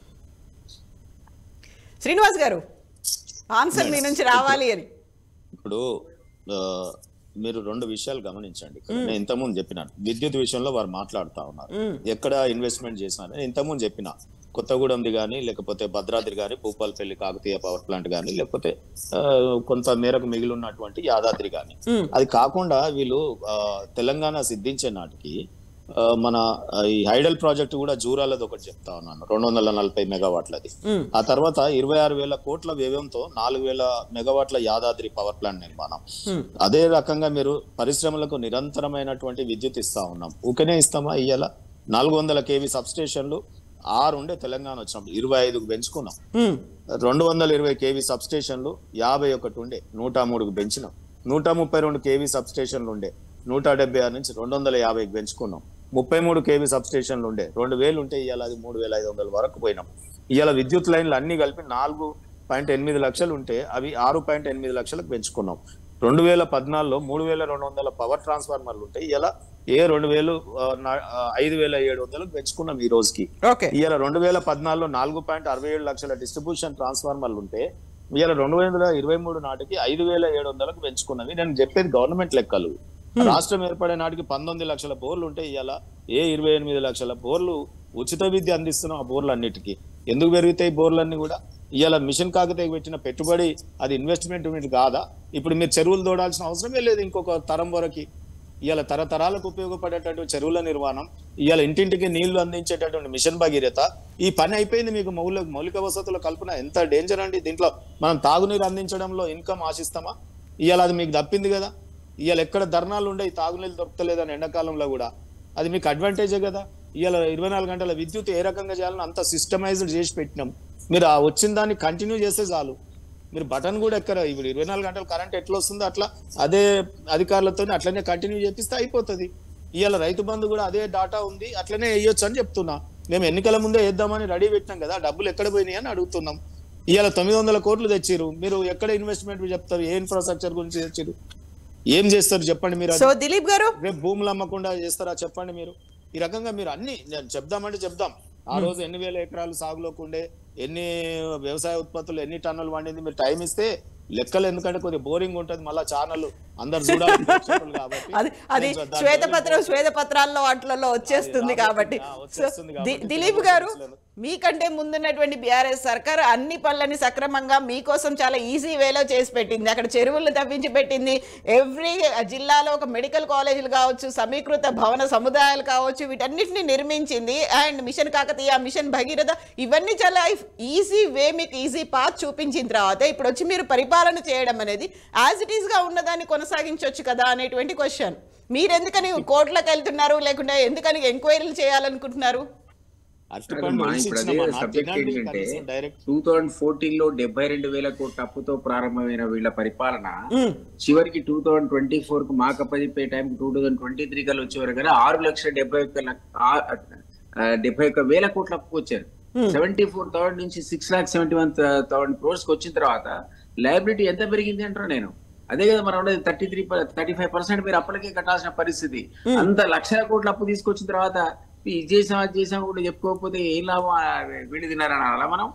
శ్రీనివాస్ గారు ఆన్సర్ మీ నుంచి రావాలి అని ఇప్పుడు ఆ, మీరు రెండు విషయాలు గమనించండి ఇక్కడ నేను ఇంతకుముందు చెప్పినాను విద్యుత్ విషయంలో వారు మాట్లాడుతా ఉన్నారు మ్మ్. ఎక్కడ ఎక్కడ ఇన్వెస్ట్మెంట్ చేసినారు నేను ఇంతకుముందు చెప్పిన కొత్తగూడెంది కానీ లేకపోతే భద్రాద్రి కానీ భూపాలపల్లి కాకతీయ పవర్ ప్లాంట్ కానీ లేకపోతే ఆ, కొంత మేరకు మిగిలి ఉన్నటువంటి యాదాద్రి కానీ మ్మ్. అది కాకుండా వీళ్ళు ఆ, తెలంగాణ సిద్ధించే నాటికి ఆ, మన ఆ, ఈ హైడల్ ప్రాజెక్ట్ కూడా జూరాలది ఒకటి చెప్తా ఉన్నాను రెండు వందల నలభై మెగావాట్లది మ్మ్. ఆ తర్వాత ఇరవై ఆరు వేల కోట్ల వ్యయంతో నాలుగు వేల మెగావాట్ల యాదాద్రి పవర్ ప్లాంట్ నిర్మాణం మ్మ్. అదే రకంగా మీరు పరిశ్రమలకు నిరంతరమైనటువంటి విద్యుత్ ఇస్తా ఉన్నాం ఊకనే ఇస్తామా ఇయ్యాల నాలుగు వందల కేవీ సబ్ స్టేషన్లు ఆరు ఉండే తెలంగాణ వచ్చినప్పుడు ఇరవై ఐదుకు పెంచుకున్నాం మ్మ్. రెండు వందల ఇరవై కేవీ సబ్ స్టేషన్లు యాభై ఒకటి ఉండే నూట మూడుకు పెంచినాం నూట ముప్పై రెండు కేవీ సబ్ స్టేషన్లు ఉండే నూట డెబ్బై ఆరు నుంచి రెండు వందల యాభైకి పెంచుకున్నాం ముప్పై మూడు కేవీ సబ్ స్టేషన్లు ఉండే రెండు వేలు ఉంటే ఇవాళ అది మూడు వేల ఐదు వందల వరకు పోయినాం ఇవాళ విద్యుత్ లైన్లు అన్ని కలిపి నాలుగు పాయింట్ ఎనిమిది లక్షలు ఉంటే అవి ఆరు పాయింట్ ఎనిమిది లక్షలకు పెంచుకున్నాం రెండు వేల పద్నాలుగులో మూడు వేల రెండు వందల పవర్ ట్రాన్స్ఫార్మర్లు ఉంటే ఇలా ఏ రెండు వేలు ఆ, నా- ఆ, ఐదు వేల ఏడు వందలకు పెంచుకున్నాం ఈ రోజుకి ఓకే ఇవాళ రెండు వేల పద్నాలుగులో నాలుగు పాయింట్ అరవై ఏడు లక్షల డిస్ట్రిబ్యూషన్ ట్రాన్స్ఫార్మర్లు ఉంటే ఇవాళ రెండు వేల ఇరవై మూడు నాటికి ఐదు వేల ఏడు వందలకు పెంచుకున్నవి నేను చెప్పేది గవర్నమెంట్ లెక్కలు రాష్ట్రం ఏర్పడే నాటికి పంతొమ్మిది లక్షల బోర్లు ఉంటే ఇవాళ ఏ ఇరవై ఎనిమిది లక్షల బోర్లు ఉచిత విద్య అందిస్తున్నాం ఆ బోర్లు అన్నిటికీ ఎందుకు పెరుగుతాయి బోర్లన్నీ కూడా ఇవాళ మిషన్ కాకతీయ పెట్టిన పెట్టుబడి అది ఇన్వెస్ట్మెంట్ యూనిట్ కాదా ఇప్పుడు మీరు చెరువులు తోడాల్సిన అవసరమే లేదు ఇంకొక తరం వరకు ఇవాళ తరతరాలకు ఉపయోగపడేటటువంటి చెరువుల నిర్మాణం ఇవాళ ఇంటింటికి నీళ్లు అందించేటటువంటి మిషన్ భగీరథ ఈ పని అయిపోయింది మీకు మౌలిక మౌలిక వసతుల కల్పన ఎంత డేంజర్ అండి దీంట్లో మనం తాగునీరు అందించడంలో ఇన్కమ్ ఆశిస్తామా ఇవాళ అది మీకు తప్పింది కదా ఇవాళ ఎక్కడ ధర్నాలు ఉండే ఈ తాగునీళ్ళు దొరకలేదని ఎండాకాలంలో కూడా అది మీకు అడ్వాంటేజే కదా ఇవాళ ఇరవై నాలుగు గంటల విద్యుత్ ఏ రకంగా చేయాలని అంత సిస్టమైజ్డ్ చేసి పెట్టినాం మీరు ఆ వచ్చిన దాన్ని కంటిన్యూ చేస్తే చాలు మీరు బటన్ కూడా ఎక్కడ ఇప్పుడు ఇరవై నాలుగు గంటలు కరెంట్ ఎట్లా వస్తుందో అట్లా అదే అధికారులతో అట్లనే కంటిన్యూ చేపిస్తే అయిపోతుంది ఇవాళ రైతు బంధు కూడా అదే డాటా ఉంది అట్లనే వేయొచ్చు అని చెప్తున్నా మేము ఎన్నికల ముందే వేద్దామని రెడీ పెట్టినాం కదా డబ్బులు ఎక్కడ పోయినాయి అని అడుగుతున్నాం ఇవాళ తొమ్మిది వందల కోట్లు తెచ్చిరు మీరు ఎక్కడ ఇన్వెస్ట్మెంట్ చెప్తారు ఏ ఇన్ఫ్రాస్ట్రక్చర్ గురించి తెచ్చిరు ఏం చేస్తారు చెప్పండి మీరు అది? సో దిలీప్ గారు రేపు భూములు అమ్మకుండా చేస్తారా చెప్పండి మీరు ఈ రకంగా మీరు అన్ని నేను చెప్దామంటే చెప్దాం ఆ రోజు ఎన్ని వేల ఎకరాలు సాగులోకి ఉండే ఎన్ని వ్యవసాయ ఉత్పత్తులు ఎన్ని టన్నులు వండింది మీరు టైం ఇస్తే లెక్కలు ఎందుకంటే కొద్దిగా బోరింగ్ ఉంటది మళ్ళా ఛానల్ అందరు చూడాలి ప్రేక్షకులు కాబట్టి అది అది నేను దాని శ్వేతపత్రం శ్వేతపత్రాల్లో వాటిలలో వచ్చేస్తుంది అది కాబట్టి ఆ, సో వచ్చేస్తుంది ది- కాబట్టి దిలీప్ గారు తెలుగుదేశంలో. మీకంటే ముందున్నటువంటి బీఆర్ఎస్ సర్కార్ అన్ని పనులని సక్రమంగా మీకోసం చాలా ఈజీ వేలో చేసి పెట్టింది అక్కడ చెరువులు తవ్వించి పెట్టింది ఎవ్రీ జిల్లాలో ఒక మెడికల్ కాలేజీలు కావచ్చు సమీకృత భవన సముదాయాలు కావచ్చు వీటన్నిటిని నిర్మించింది and mission Kakatiya mission Bhagiratha ఇవన్నీ చాలా ఈజీ వే మీకు ఈజీ పాత్ చూపించిన తర్వాత ఇప్పుడు వచ్చి మీరు పరిపాలన చేయడం అనేది యాజ్ ఇట్ ఈస్గా ఉన్నదాన్ని కొనసాగించవచ్చు కదా అనేటువంటి క్వశ్చన్ మీరు ఎందుకని కోర్టులకు వెళ్తున్నారు లేకుంటే ఎందుకని ఎంక్వైరీలు చేయాలనుకుంటున్నారు అరటిపండు కాదమ్మా, ఒలిచి ఇప్పుడు ఇచ్చినామా? అదే నాకు సబ్జెక్ట్ తినండి ఏంటంటే కనీసం డైరెక్ట్ టూ థౌజండ్ ఫోర్టీన్ లో డెబ్బై రెండు వేల కోట్ల అప్పుతో ప్రారంభమైన వీళ్ళ పరిపాలన మ్మ్. చివరికి టూ థౌజండ్ ట్వంటీ ఫోర్ కు మాకు అప్పచెప్పే time two thousand twenty three కల్లా వచ్చేవారు కదా ఆరు లక్షల డెబ్బై ఒక్క లక్ష- ఆ- ఆ, డెబ్బై ఒక్క వేల కోట్ల అప్పుకు వచ్చారు సెవెంటీ ఫోర్ థౌసండ్ నుంచి six lakh seventy one thousand crores కి వచ్చిన తర్వాత లయబిలిటీ ఎంత పెరిగింది అంటారు నేను అదే కదా మనం ఉండేది thirty three thirty five percent మీరు అప్పటికే కట్టాల్సిన పరిస్థితి అంత లక్షల కోట్ల అప్పు తీసుకొచ్చిన తర్వాత ఇది చేసాం అది చేసాం కూడా చెప్పుకోకపోతే ఏం లాభం ఆ, వీళ్ళు తినారని అలా మనం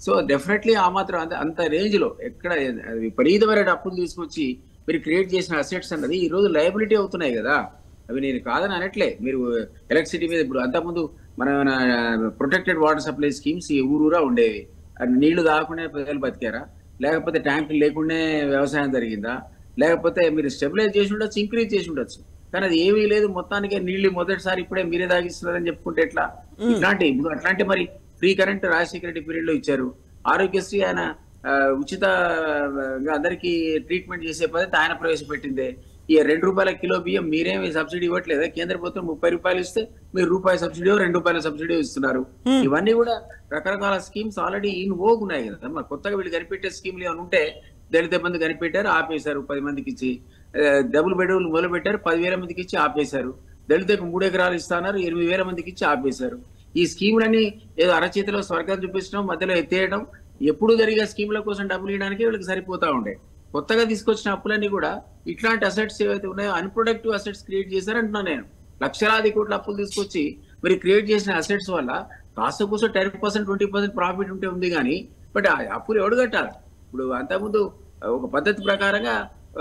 సో డెఫినెట్లీ ఆ మాత్రం అంత అంత రేంజ్ లో ఎక్కడ విపరీతమైన అప్పులు తీసుకొచ్చి మీరు క్రియేట్ చేసిన అసెట్స్ అన్నది ఈ రోజు లయబిలిటీ అవుతున్నాయి కదా అవి నేను కాదని అనట్లే మీరు ఎలక్ట్రిసిటీ మీద ఇప్పుడు అంతకుముందు మన ప్రొటెక్టెడ్ వాటర్ సప్లై స్కీమ్స్ ఈ ఊరూరా ఉండేవి అది నీళ్లు తాగకుండా ప్రజలు బతికారా లేకపోతే ట్యాంకులు లేకుండా వ్యవసాయం జరిగిందా లేకపోతే మీరు స్టెబిలైజ్ చేసి ఉండొచ్చు ఇంక్రీజ్ చేసి ఉండొచ్చు కానీ అది ఏమీ లేదు మొత్తానికి నీళ్లు మొదటిసారి ఇప్పుడే మీరే తాగిస్తున్నారని చెప్పుకుంటే ఎట్లా ఇట్లాంటి ఇప్పుడు అట్లాంటి మరి free current Rajasekhara Reddy period లో ఇచ్చారు ఆరోగ్యశ్రీ ఆయన ఆ, ఉచిత ఆ, అందరికీ ట్రీట్మెంట్ చేసే పద్ధతి ఆయన ప్రవేశపెట్టిందే ఈ రెండు రూపాయల కిలో బియ్యం మీరేమి సబ్సిడీ ఇవ్వట్లేదా కేంద్ర ప్రభుత్వం ముప్పై రూపాయలు ఇస్తే మీరు రూపాయి సబ్సిడీ రెండు రూపాయల సబ్సిడీ ఇస్తున్నారు ఇవన్నీ కూడా రకరకాల స్కీమ్స్ ఆల్రెడీ ఇన్ ఓగ్ ఉన్నాయి కదా మరి కొత్తగా వీళ్ళు కనిపెట్టే స్కీమ్లు ఏమైనా ఉంటే దళిత మంది కనిపెట్టారు ఆపేశారు పది మందికి ఇచ్చి ఆ, డబుల్ బెడ్రూమ్లు మొదలు పెట్టారు పదివేల మందికి ఇచ్చి ఆపేశారు దళితకు మూడు ఎకరాలు ఇస్తున్నారు ఎనిమిది వేల మందికి ఇచ్చి ఆపేశారు ఈ స్కీములన్నీ ఏదో అరచేతిలో స్వర్గం చూపించడం మధ్యలో ఎత్తేయడం ఎప్పుడు జరిగే స్కీముల కోసం డబ్బులు ఇవ్వడానికి వీళ్ళకి సరిపోతా ఉండే కొత్తగా తీసుకొచ్చిన అప్పులన్నీ కూడా ఇట్లాంటి అసెట్స్ ఏవైతే ఉన్నాయో అన్ప్రొడక్టివ్ అసెట్స్ క్రియేట్ చేశారంటున్నాను నేను లక్షలాది కోట్ల అప్పులు తీసుకొచ్చి మీరు క్రియేట్ చేసిన అసెట్స్ వల్ల కాస్త కూసో ten percent twenty percent profit ఉంటే ఉంది కానీ బట్ ఆ అప్పులు ఎవడు కట్టాలి ఇప్పుడు అంతకుముందు ఒక పద్ధతి ప్రకారంగా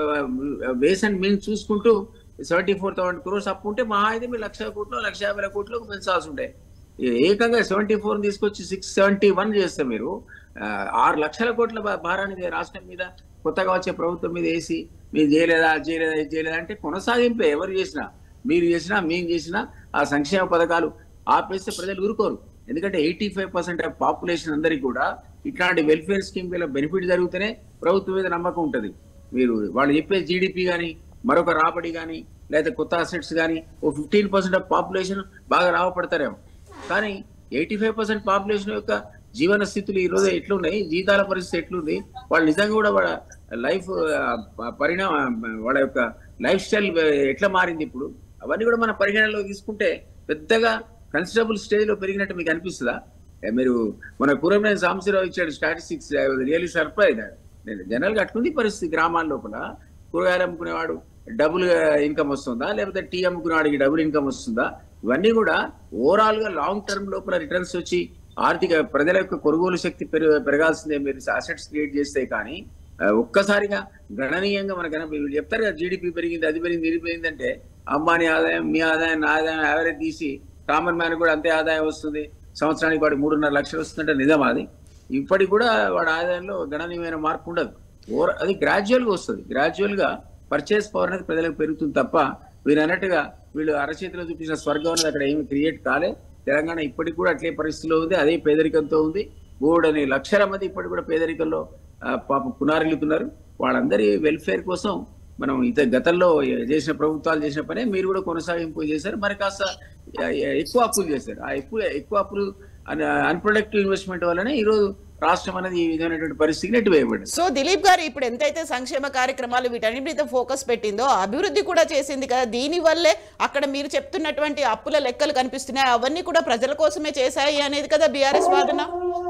వేస్ అండ్ మీన్స్ చూసుకుంటూ సెవెంటీ ఫోర్ థౌసండ్ క్రోర్స్ అప్పు ఉంటే మహా అయితే మీరు లక్ష కోట్లు లక్ష యాభై వేల కోట్లు పెంచాల్సి ఉండే ఏకంగా సెవెంటీ ఫోర్ తీసుకొచ్చి సిక్స్ సెవెంటీ వన్ చేస్తే మీరు ఆ, ఆరు లక్షల కోట్ల భా- భారాన్ని రాష్ట్రం మీద కొత్తగా వచ్చే ప్రభుత్వం మీద వేసి మీరు చేయలేదా అది చేయలేదా ఇది చేయలేదా అంటే కొనసాగింపే ఎవరు చేసినా మీరు చేసినా మేము చేసినా ఆ సంక్షేమ పథకాలు ఆపేస్తే ప్రజలు ఊరుకోరు ఎందుకంటే eighty five percent of population అందరికీ కూడా ఇట్లాంటి వెల్ఫేర్ స్కీమ్ వల్ల బెనిఫిట్ జరిగితేనే ప్రభుత్వం మీద నమ్మకం ఉంటుంది మీరు వాళ్ళు చెప్పే జీడిపి కానీ మరొక రాబడి కానీ లేదా కొత్త అసెట్స్ కానీ ఓ ఫిఫ్టీన్ పర్సెంట్ ఆఫ్ పాపులేషన్ బాగా రావపడతారేమో కానీ ఎయిటీ ఫైవ్ పర్సెంట్ పాపులేషన్ యొక్క జీవన స్థితులు ఈ రోజు ఎట్లున్నాయి జీతాల పరిస్థితి ఎట్లుంది వాళ్ళు నిజంగా కూడా వాళ్ళ లైఫ్ పరిణామ వాళ్ళ యొక్క లైఫ్ స్టైల్ ఎట్లా మారింది ఇప్పుడు అవన్నీ కూడా మన పరిగణనలో తీసుకుంటే పెద్దగా కన్సిడరబుల్ స్టేజ్ లో పెరిగినట్టు మీకు అనిపిస్తుందా ఏ మీరు మన కూరమేన సాంబశివరావు ఇచ్చాడు స్టాటిస్టిక్స్ రియల్లీ సర్ప్రైజ్ నేను జనరల్ గా అట్లుంది పరిస్థితి గ్రామాల లోపల కూరగాయలు అమ్ముకునేవాడు డబుల్ ఇన్కమ్ వస్తుందా లేకపోతే టీ అమ్ముకునేవాడికి డబుల్ ఇన్కమ్ వస్తుందా ఇవన్నీ కూడా ఓవరాల్ గా లాంగ్ టర్మ్ లోపల రిటర్న్స్ వచ్చి ఆర్థిక ప్రజల యొక్క కొనుగోలు శక్తి పెరు- పెరగాల్సిందే మీరు అసెట్స్ క్రియేట్ చేస్తే కానీ ఆ, ఒక్కసారిగా గణనీయంగా మనకు కనుక వీళ్ళు చెప్తారు కదా జీడిపి పెరిగింది అది పెరిగింది ఇది పెరిగింది అంటే అంబానీ ఆదాయం మీ ఆదాయం నా ఆదాయం యావరేజ్ తీసి కామన్ మ్యాన్ కూడా అంతే ఆదాయం వస్తుంది సంవత్సరానికి వాడు మూడున్నర లక్షలు వస్తుందంటే నిజం అది ఇప్పటికి కూడా వాడి ఆదాయంలో గణనీయమైన మార్పు ఉండదు ఓవర్ అది గ్రాడ్యువల్ గా వస్తుంది గ్రాడ్యువల్ గా పర్చేస్ పవర్ అనేది ప్రజలకు పెరుగుతుంది తప్ప మీరు అన్నట్టుగా వీళ్ళు అరచేతిలో చూపించిన స్వర్గం అనేది అక్కడ ఏమి క్రియేట్ కాలే తెలంగాణ ఇప్పటికి కూడా అట్లే పరిస్థితిలో ఉంది అదే పేదరికంతో ఉంది బోర్డని లక్షల మంది ఇప్పటికి కూడా పేదరికంలో ఆ, పాపం పునారిల్లుతున్నారు వాళ్ళందరి వెల్ఫేర్ కోసం మనం ఇత గతంలో చేసిన ప్రభుత్వాలు చేసిన పనే మీరు కూడా కొనసాగింపు చేశారు మరి కాస్త ఆ, ఎక్కువ అప్పులు చేశారు ఆ ఎక్కువ ఎక్కువ అప్పులు అన్ప్రొడక్టివ్ ఇన్వెస్ట్మెంట్ వల్లనే ఈ రోజు రాష్ట్రం అనేది ఈ విధమైనటువంటి పరిస్థితికి నెట్టివేయబడింది సో దిలీప్ గారు ఇప్పుడు ఎంతైతే సంక్షేమ కార్యక్రమాలు వీటన్నిటి మీద ఫోకస్ పెట్టిందో అభివృద్ధి కూడా చేసింది కదా దీని వల్లే అక్కడ మీరు చెప్తున్నటువంటి అప్పుల లెక్కలు కనిపిస్తున్నాయి అవన్నీ కూడా ప్రజల కోసమే చేశాయి అనేది కదా బీఆర్ఎస్ వాదన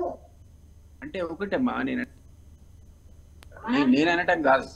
అంటే ఒకటమ్మా నేను నే- నేను అనటం కాదు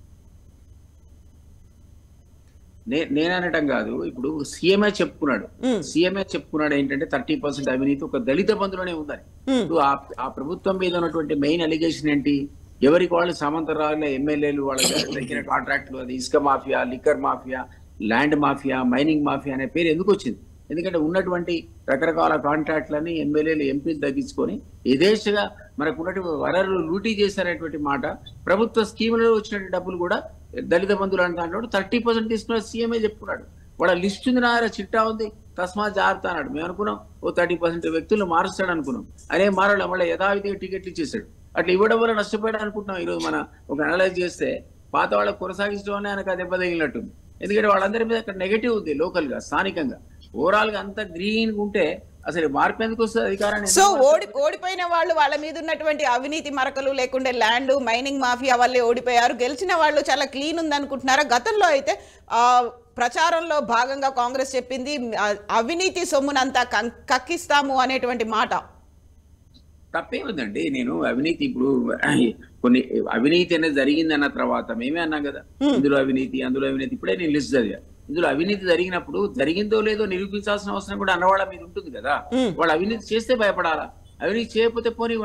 నే- నేను అనటం కాదు ఇప్పుడు సీఎంఏ చెప్పుకున్నాడు మ్మ్. సీఎంఏ చెప్పుకున్నాడు ఏంటంటే థర్టీ పర్సెంట్ అవినీతి ఒక దళిత బంధులోనే ఉందని మ్మ్. ఇప్పుడు ఆ ఆ ప్రభుత్వం మీద ఉన్నటువంటి మెయిన్ అలిగేషన్ ఏంటి ఎవరికి వాళ్ళు సామంతరాల ఎమ్మెల్యేలు వాళ్ళ దగ్గర కాంట్రాక్టులు అది ఇసుక mafia liquor mafia land mafia mining mafia అనే పేరు ఎందుకు వచ్చింది ఎందుకంటే ఉన్నటువంటి రకరకాల కాంట్రాక్ట్లని ఎమ్మెల్యేలు ఎంపీలు తగ్గించుకొని యథేచ్ఛగా మనకు ఉన్నటువంటి వనరులు లూటీ చేశారనేటువంటి మాట ప్రభుత్వ స్కీములలో వచ్చినటువంటి డబ్బులు కూడా దళిత బంధువులు అంటే దాంట్లో థర్టీ పర్సెంట్ తీసుకున్న సీఎంఏ చెప్పుకున్నాడు వాళ్ళ లిస్ట్ ఉంది నా దగ్గర చిట్టా ఉంది తస్మా జాగ్రత్త అన్నాడు మేము అనుకున్నాం ఓ థర్టీ పర్సెంట్ వ్యక్తులు మారుస్తాడు అనుకున్నాం అనే మారడం మళ్ళీ యథావిధిగా టికెట్లు ఇచ్చేసాడు అట్లా ఇవ్వడం వల్ల నష్టపోయాడు అనుకుంటున్నాం ఈరోజు మన ఒక అనలైజ్ చేస్తే పాత వాళ్ళకు కొనసాగించడం వల్ల ఆయనకు ఆ దెబ్బ తగిలినట్టుంది ఎందుకంటే వాళ్ళందరి మీద అక్కడ నెగటివ్ ఉంది లోకల్ గా స్థానికంగా ఓవరాల్ గా అంత గ్రీన్ ఉంటే అసలు మార్పు ఎందుకు వస్తుంది అధికారాన్ని సో ఎందుకు ఓడి ఓడిపోయిన వాళ్ళు వాళ్ళ మీద ఉన్నటువంటి అవినీతి మరకలు లేకుంటే ల్యాండ్ మైనింగ్ మాఫియా వల్లే ఓడిపోయారు గెలిచిన వాళ్ళు చాలా క్లీన్ ఉంది అనుకుంటున్నారా గతంలో అయితే ఆ, ప్రచారంలో భాగంగా కాంగ్రెస్ చెప్పింది ఆ, అవినీతి సొమ్మునంతా కం- కక్కిస్తాము అనేటువంటి మాట తప్పేముందండి నేను అవినీతి ఇప్పుడు కొన్ని అవినీతి అనేది జరిగింది అన్న తర్వాత మేమే అన్నాం కదా ఇందులో అవినీతి అందులో అవినీతి ఇప్పుడే నేను లిస్ట్ చదివా ఇందులో అవినీతి జరిగినప్పుడు జరిగిందో లేదో నిరూపించాల్సిన అవసరం కూడా అన్నవాళ్ళ మీద ఉంటుంది కదా వాళ్ళు అవినీతి చేస్తే భయపడాలా అవినీతి చేయకపోతే పోనివ్వండి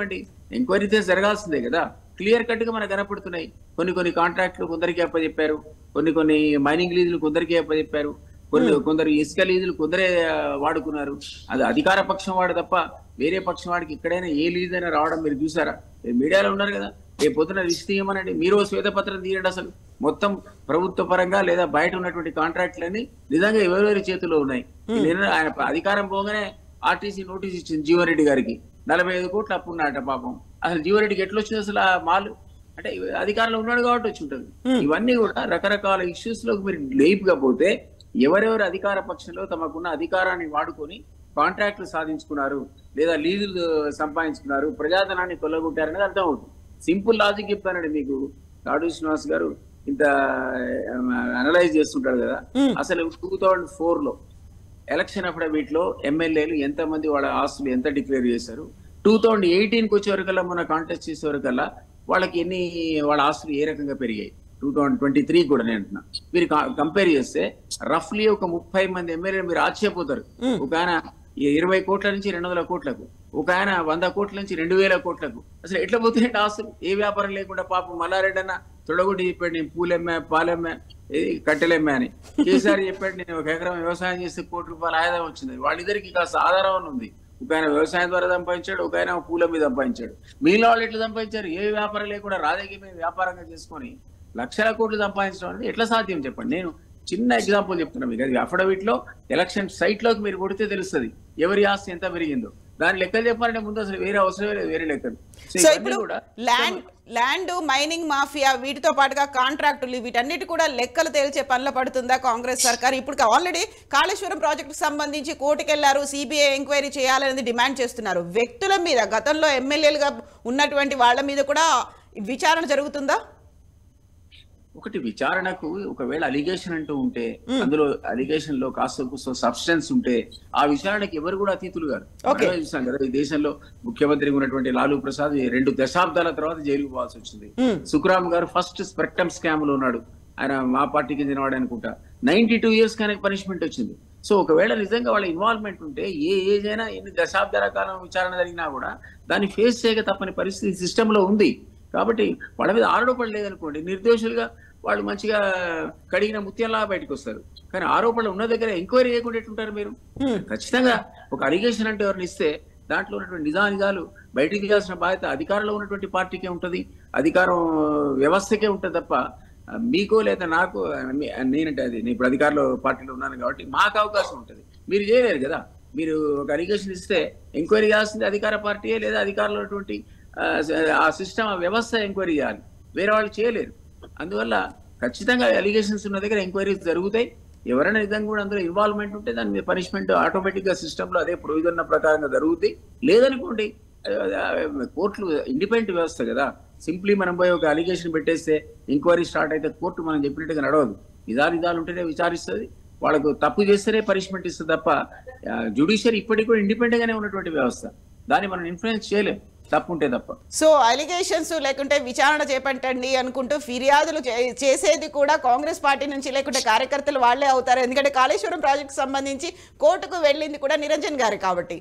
ఎంక్వైరీ చేసి జరగాల్సిందే కదా క్లియర్ కట్ గా మనకు కనపడుతున్నాయి కొన్ని కొన్ని కాంట్రాక్ట్లు కొందరికి అప్పచెప్పారు కొన్ని కొన్ని మైనింగ్ లీజులు కొందరికి అప్పచెప్పారు కొన్ని కొందరు ఇసుక లీజులు కొందరే ఆ, వాడుకున్నారు అది అధికార పక్షం వాడు తప్ప వేరే పక్షం వాడికి ఎక్కడైనా ఏ లీజ్ అయినా రావడం మీరు చూసారా మీరు మీడియాలో ఉన్నారు కదా రేపు పొద్దున లిస్ట్ తీయమనండి మీరు ఓ శ్వేతపత్రం తీయండి అసలు మొత్తం ప్రభుత్వ పరంగా లేదా బయట ఉన్నటువంటి కాంట్రాక్ట్లన్నీ నిజంగా ఎవరెవరి చేతిలో ఉన్నాయి నిన్న ఆయన అధికారం పోగానే ఆర్టీసీ నోటీస్ ఇచ్చింది జీవన్ రెడ్డి గారికి నలభై ఐదు కోట్లు అప్పు ఉన్నాడట పాపం అసలు జీవన్ రెడ్డికి ఎట్లా వచ్చింది అసలు ఆ మాల్ అంటే ఇవి అధికారంలో ఉన్నాడు కాబట్టి వచ్చి ఉంటుంది ఇవన్నీ కూడా రకరకాల ఇష్యూస్ లోకి మీరు లేపుగా పోతే ఎవరెవరు అధికార పక్షంలో తమకున్న అధికారాన్ని వాడుకొని కాంట్రాక్ట్లు సాధించుకున్నారు లేదా లీజులు సంపాదించుకున్నారు ప్రజాధనాన్ని కొల్లగొట్టారనేది అర్థమవుతుంది సింపుల్ లాజిక్ చెప్తానండి మీకు కాడు శ్రీనివాస్ గారు ఇంత అనలైజ్ చేస్తుంటాడు కదా అసలు టూ థౌజండ్ ఫోర్ లో ఎలక్షన్ అఫిడవిట్ లో ఎమ్మెల్యేలు ఎంత మంది వాళ్ళ ఆస్తులు ఎంత డిక్లేర్ చేశారు టూ థౌజండ్ ఎయిటీన్ కి వచ్చే వరకల్లా మన కాంటెస్ట్ చేసే వరకల్లా వాళ్ళకి ఎన్ని వాళ్ళ ఆస్తులు ఏ రకంగా పెరిగాయి టూ థౌజండ్ ట్వంటీ త్రీ కూడా నేను అంటున్నా మీరు కంపేర్ చేస్తే రఫ్లీ ఒక ముప్పై మంది ఎమ్మెల్యేలు మీరు ఆశ్చర్యపోతారు ఒక ఆయన ఈ ఇరవై కోట్ల నుంచి రెండు వందల కోట్లకు ఒక ఆయన వంద కోట్ల నుంచి రెండు వేల కోట్లకు అసలు ఎట్లా పోతున్నాయి ఆస్తులు ఏ వ్యాపారం లేకుండా పాపం మల్లారెడ్డి అన్న తొడగొట్టి చెప్పాడు నేను పూలెమ్మా పాలెమ్మా ఏది కట్టెలెమ్మా అని కేసీఆర్ చెప్పాడు నేను ఒక ఎకరం వ్యవసాయం చేస్తే కోటి రూపాయల ఆదాయం వచ్చింది వాళ్ళిద్దరికి కాస్త ఆధారం ఉంది ఒక ఆయన వ్యవసాయం ద్వారా సంపాదించాడు ఒక ఆయన పూల మీద సంపాదించాడు మిగిలిన వాళ్ళు ఎట్లా సంపాదించారు ఏ వ్యాపారం లేకుండా రాజకీయ మీద వ్యాపారంగా చేసుకొని లక్షల కోట్లు సంపాదించడం అనేది ఎట్లా సాధ్యం చెప్పండి నేను చిన్న ఎగ్జాంపుల్ చెప్తున్నా మీకు అది అఫిడవిట్ లో ఎలక్షన్ సైట్ లోకి మీరు కొడితే తెలుస్తుంది ఎవరి ఆస్తి ఎంత పెరిగిందో దాని లెక్కలు చెప్పాలంటే ముందు అసలు వేరే అవసరమే లేదు వేరే లెక్కలు సో సో ఇవన్నీ ఇప్పుడు కూడా ల్యాండ్ ల్యాండ్ మైనింగ్ మాఫియా వీటితో పాటుగా కాంట్రాక్టులు వీటన్నిటి కూడా లెక్కలు తేల్చే పనిలో పడుతుందా కాంగ్రెస్ సర్కార్ ఇప్పుడు ఆల్రెడీ కాళేశ్వరం ప్రాజెక్టుకు సంబంధించి కోర్టుకెళ్లారు సిబిఐ ఎంక్వైరీ చేయాలనేది డిమాండ్ చేస్తున్నారు వ్యక్తుల మీద గతంలో ఎమ్మెల్యేలుగా ఉన్నటువంటి వాళ్ళ మీద కూడా విచారణ జరుగుతుందా ఒకటి విచారణకు ఒకవేళ అలిగేషన్ అంటూ ఉంటే అందులో అలిగేషన్ లో కాస్త కూస్త సబ్స్టెన్స్ ఉంటే ఆ విచారణకి ఎవరు కూడా అతీతులు గారు Okay. మనమే చూసాం కదా ఈ దేశంలో ముఖ్యమంత్రి ఉన్నటువంటి లాలూ ప్రసాద్ ఈ రెండు దశాబ్దాల తర్వాత జైలుకు పోవాల్సి వచ్చింది సుఖరామ్ గారు ఫస్ట్ స్పెక్టమ్ స్కామ్ లో ఉన్నాడు ఆయన మా పార్టీకి చెందినవాడు అనుకుంటా నైన్టీ టూ ఇయర్స్ కనుక పనిష్మెంట్ వచ్చింది సో ఒకవేళ నిజంగా వాళ్ళ ఇన్వాల్వ్మెంట్ ఉంటే ఏ ఏజ్ అయినా ఎన్ని దశాబ్దాల కాలం విచారణ జరిగినా కూడా దాన్ని ఫేస్ చేయక తప్పని పరిస్థితి సిస్టమ్ లో ఉంది కాబట్టి వాళ్ళ మీద ఆరోపణలు లేదనుకోండి నిర్దోషులుగా వాళ్ళు మంచిగా కడిగిన ముత్యంలా బయటకు వస్తారు కానీ ఆరోపణలు ఉన్న దగ్గర ఎంక్వైరీ చేయకుండా ఎట్లుంటారు మీరు ఖచ్చితంగా ఒక అలిగేషన్ అంటే ఎవరిని ఇస్తే దాంట్లో ఉన్నటువంటి నిజానిజాలు బయటికి తీయాల్సిన బాధ్యత అధికారంలో ఉన్నటువంటి పార్టీకే ఉంటది అధికారం వ్యవస్థకే ఉంటది తప్ప ఆ, మీకో లేదా నాకు ఆ, మీ- నేనంటే అది నేను ఇప్పుడు అధికారంలో పార్టీలో ఉన్నాను కాబట్టి మాకు అవకాశం ఉంటుంది మీరు చేయలేరు కదా మీరు ఒక అలిగేషన్ ఇస్తే ఎంక్వైరీ చేయాల్సింది అధికార పార్టీయే లేదా అధికారంలో ఉన్నటువంటి ఆ, ఆ సిస్టమ్ ఆ వ్యవస్థ ఎంక్వైరీ చేయాలి వేరే వాళ్ళు చేయలేరు అందువల్ల ఖచ్చితంగా అలిగేషన్స్ ఉన్న దగ్గర ఎంక్వైరీస్ జరుగుతాయి ఎవరైనా నిజంగా కూడా అందులో ఇన్వాల్వ్మెంట్ ఉంటే దాని మీద పనిష్మెంట్ ఆటోమేటిక్ గా సిస్టమ్ లో అదే ప్రొవిజన్ ప్రకారంగా జరుగుతాయి లేదనుకోండి కోర్టులు ఇండిపెండెంట్ వ్యవస్థ కదా సింప్లీ మనం పోయి ఒక అలిగేషన్ పెట్టేస్తే ఎంక్వైరీ స్టార్ట్ అయితే కోర్టు మనం చెప్పినట్టుగా నడవదు నిజాలు నిజాలు ఉంటేనే విచారిస్తుంది వాళ్ళకు తప్పు చేస్తేనే పనిష్మెంట్ ఇస్తుంది తప్ప జుడిషియరీ ఇప్పటికి కూడా ఇండిపెండెంట్ గానే ఉన్నటువంటి వ్యవస్థ దాన్ని మనం ఇన్ఫ్లుయెన్స్ చేయలేం తప్పు ఉంటే తప్ప సో అలిగేషన్స్ లేకుంటే విచారణ చేపట్టండి అనుకుంటూ ఫిర్యాదులు చే- చేసేది కూడా కాంగ్రెస్ పార్టీ నుంచి లేకుంటే కార్యకర్తలు వాళ్ళే అవుతారు ఎందుకంటే కాళేశ్వరం ప్రాజెక్ట్ సంబంధించి కోర్టుకు వెళ్ళింది కూడా నిరంజన్ గారు కాబట్టి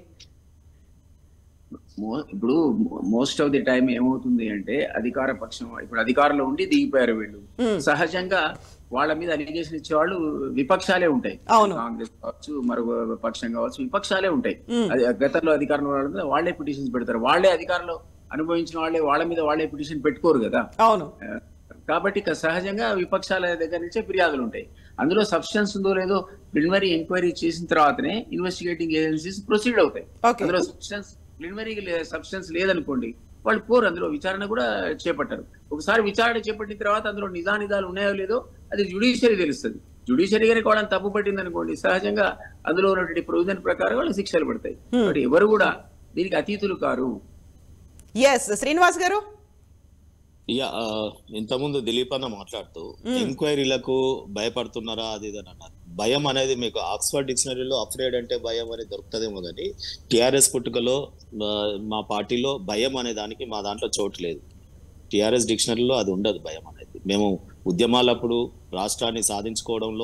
మో- ఇప్పుడు మోస్ట్ ఆఫ్ ది టైం ఏమవుతుంది అంటే అధికార పక్షం ఇప్పుడు అధికారంలో ఉండి దిగిపోయారు వీళ్ళు సహజంగా వాళ్ళ మీద అలిగేషన్ ఇచ్చేవాళ్ళు విపక్షాలే ఉంటాయి అవును. కాంగ్రెస్ కావచ్చు మరొక పక్షం కావచ్చు విపక్షాలే ఉంటాయి అది గతంలో అధికారంలో వాళ్ళ మీద వాళ్ళే పిటిషన్స్ పెడతారు వాళ్ళే అధికారంలో అనుభవించిన వాళ్ళే వాళ్ళ మీద వాళ్ళే పిటిషన్ పెట్టుకోరు కదా అవును కాబట్టి ఇక సహజంగా విపక్షాల దగ్గర నుంచే ఫిర్యాదులు ఉంటాయి అందులో సబ్స్టెన్స్ ఉందో లేదో ప్రిలిమినరీ ఎంక్వైరీ చేసిన తర్వాతనే ఇన్వెస్టిగేటింగ్ ఏజెన్సీస్ ప్రొసీడ్ అవుతాయి Okay. అందులో సబ్స్టెన్స్ ప్రిలిమినరీ సబ్స్టెన్స్ లేదనుకోండి వాళ్ళు పోరు అందులో విచారణ కూడా చేపట్టారు ఒకసారి విచారణ చేపట్టిన తర్వాత అందులో నిజానిజాలు ఉన్నాయో లేదో అది జుడిషియరీ తెలుస్తుంది జుడిషియరీ గారికి వాళ్ళని తప్పు పట్టింది అనుకోండి సహజంగా అందులో ఉన్నటువంటి ప్రొవిజన్ ప్రకారం వాళ్ళు శిక్షలు పడతాయి బట్ ఎవరు కూడా దీనికి అతీతులు కారు ఎస్ శ్రీనివాస్ గారు యా ఆ, ఇంతకుముందు దిలీప్ అన్న మాట్లాడుతూ ఎంక్వైరీలకు భయపడుతున్నారా అది ఇది అని అన్నారు భయం అనేది మీకు ఆక్స్ఫర్డ్ డిక్షనరీలో అఫ్రేడ్ అంటే భయం అనేది దొరుకుతుందేమో కానీ టిఆర్ఎస్ పుట్టుకలో ఆ, మా పార్టీలో భయం అనే దానికి మా దాంట్లో చోటు లేదు టిఆర్ఎస్ డిక్షనరీలో అది ఉండదు భయం అనేది మేము ఉద్యమాలప్పుడు రాష్ట్రాన్ని సాధించుకోవడంలో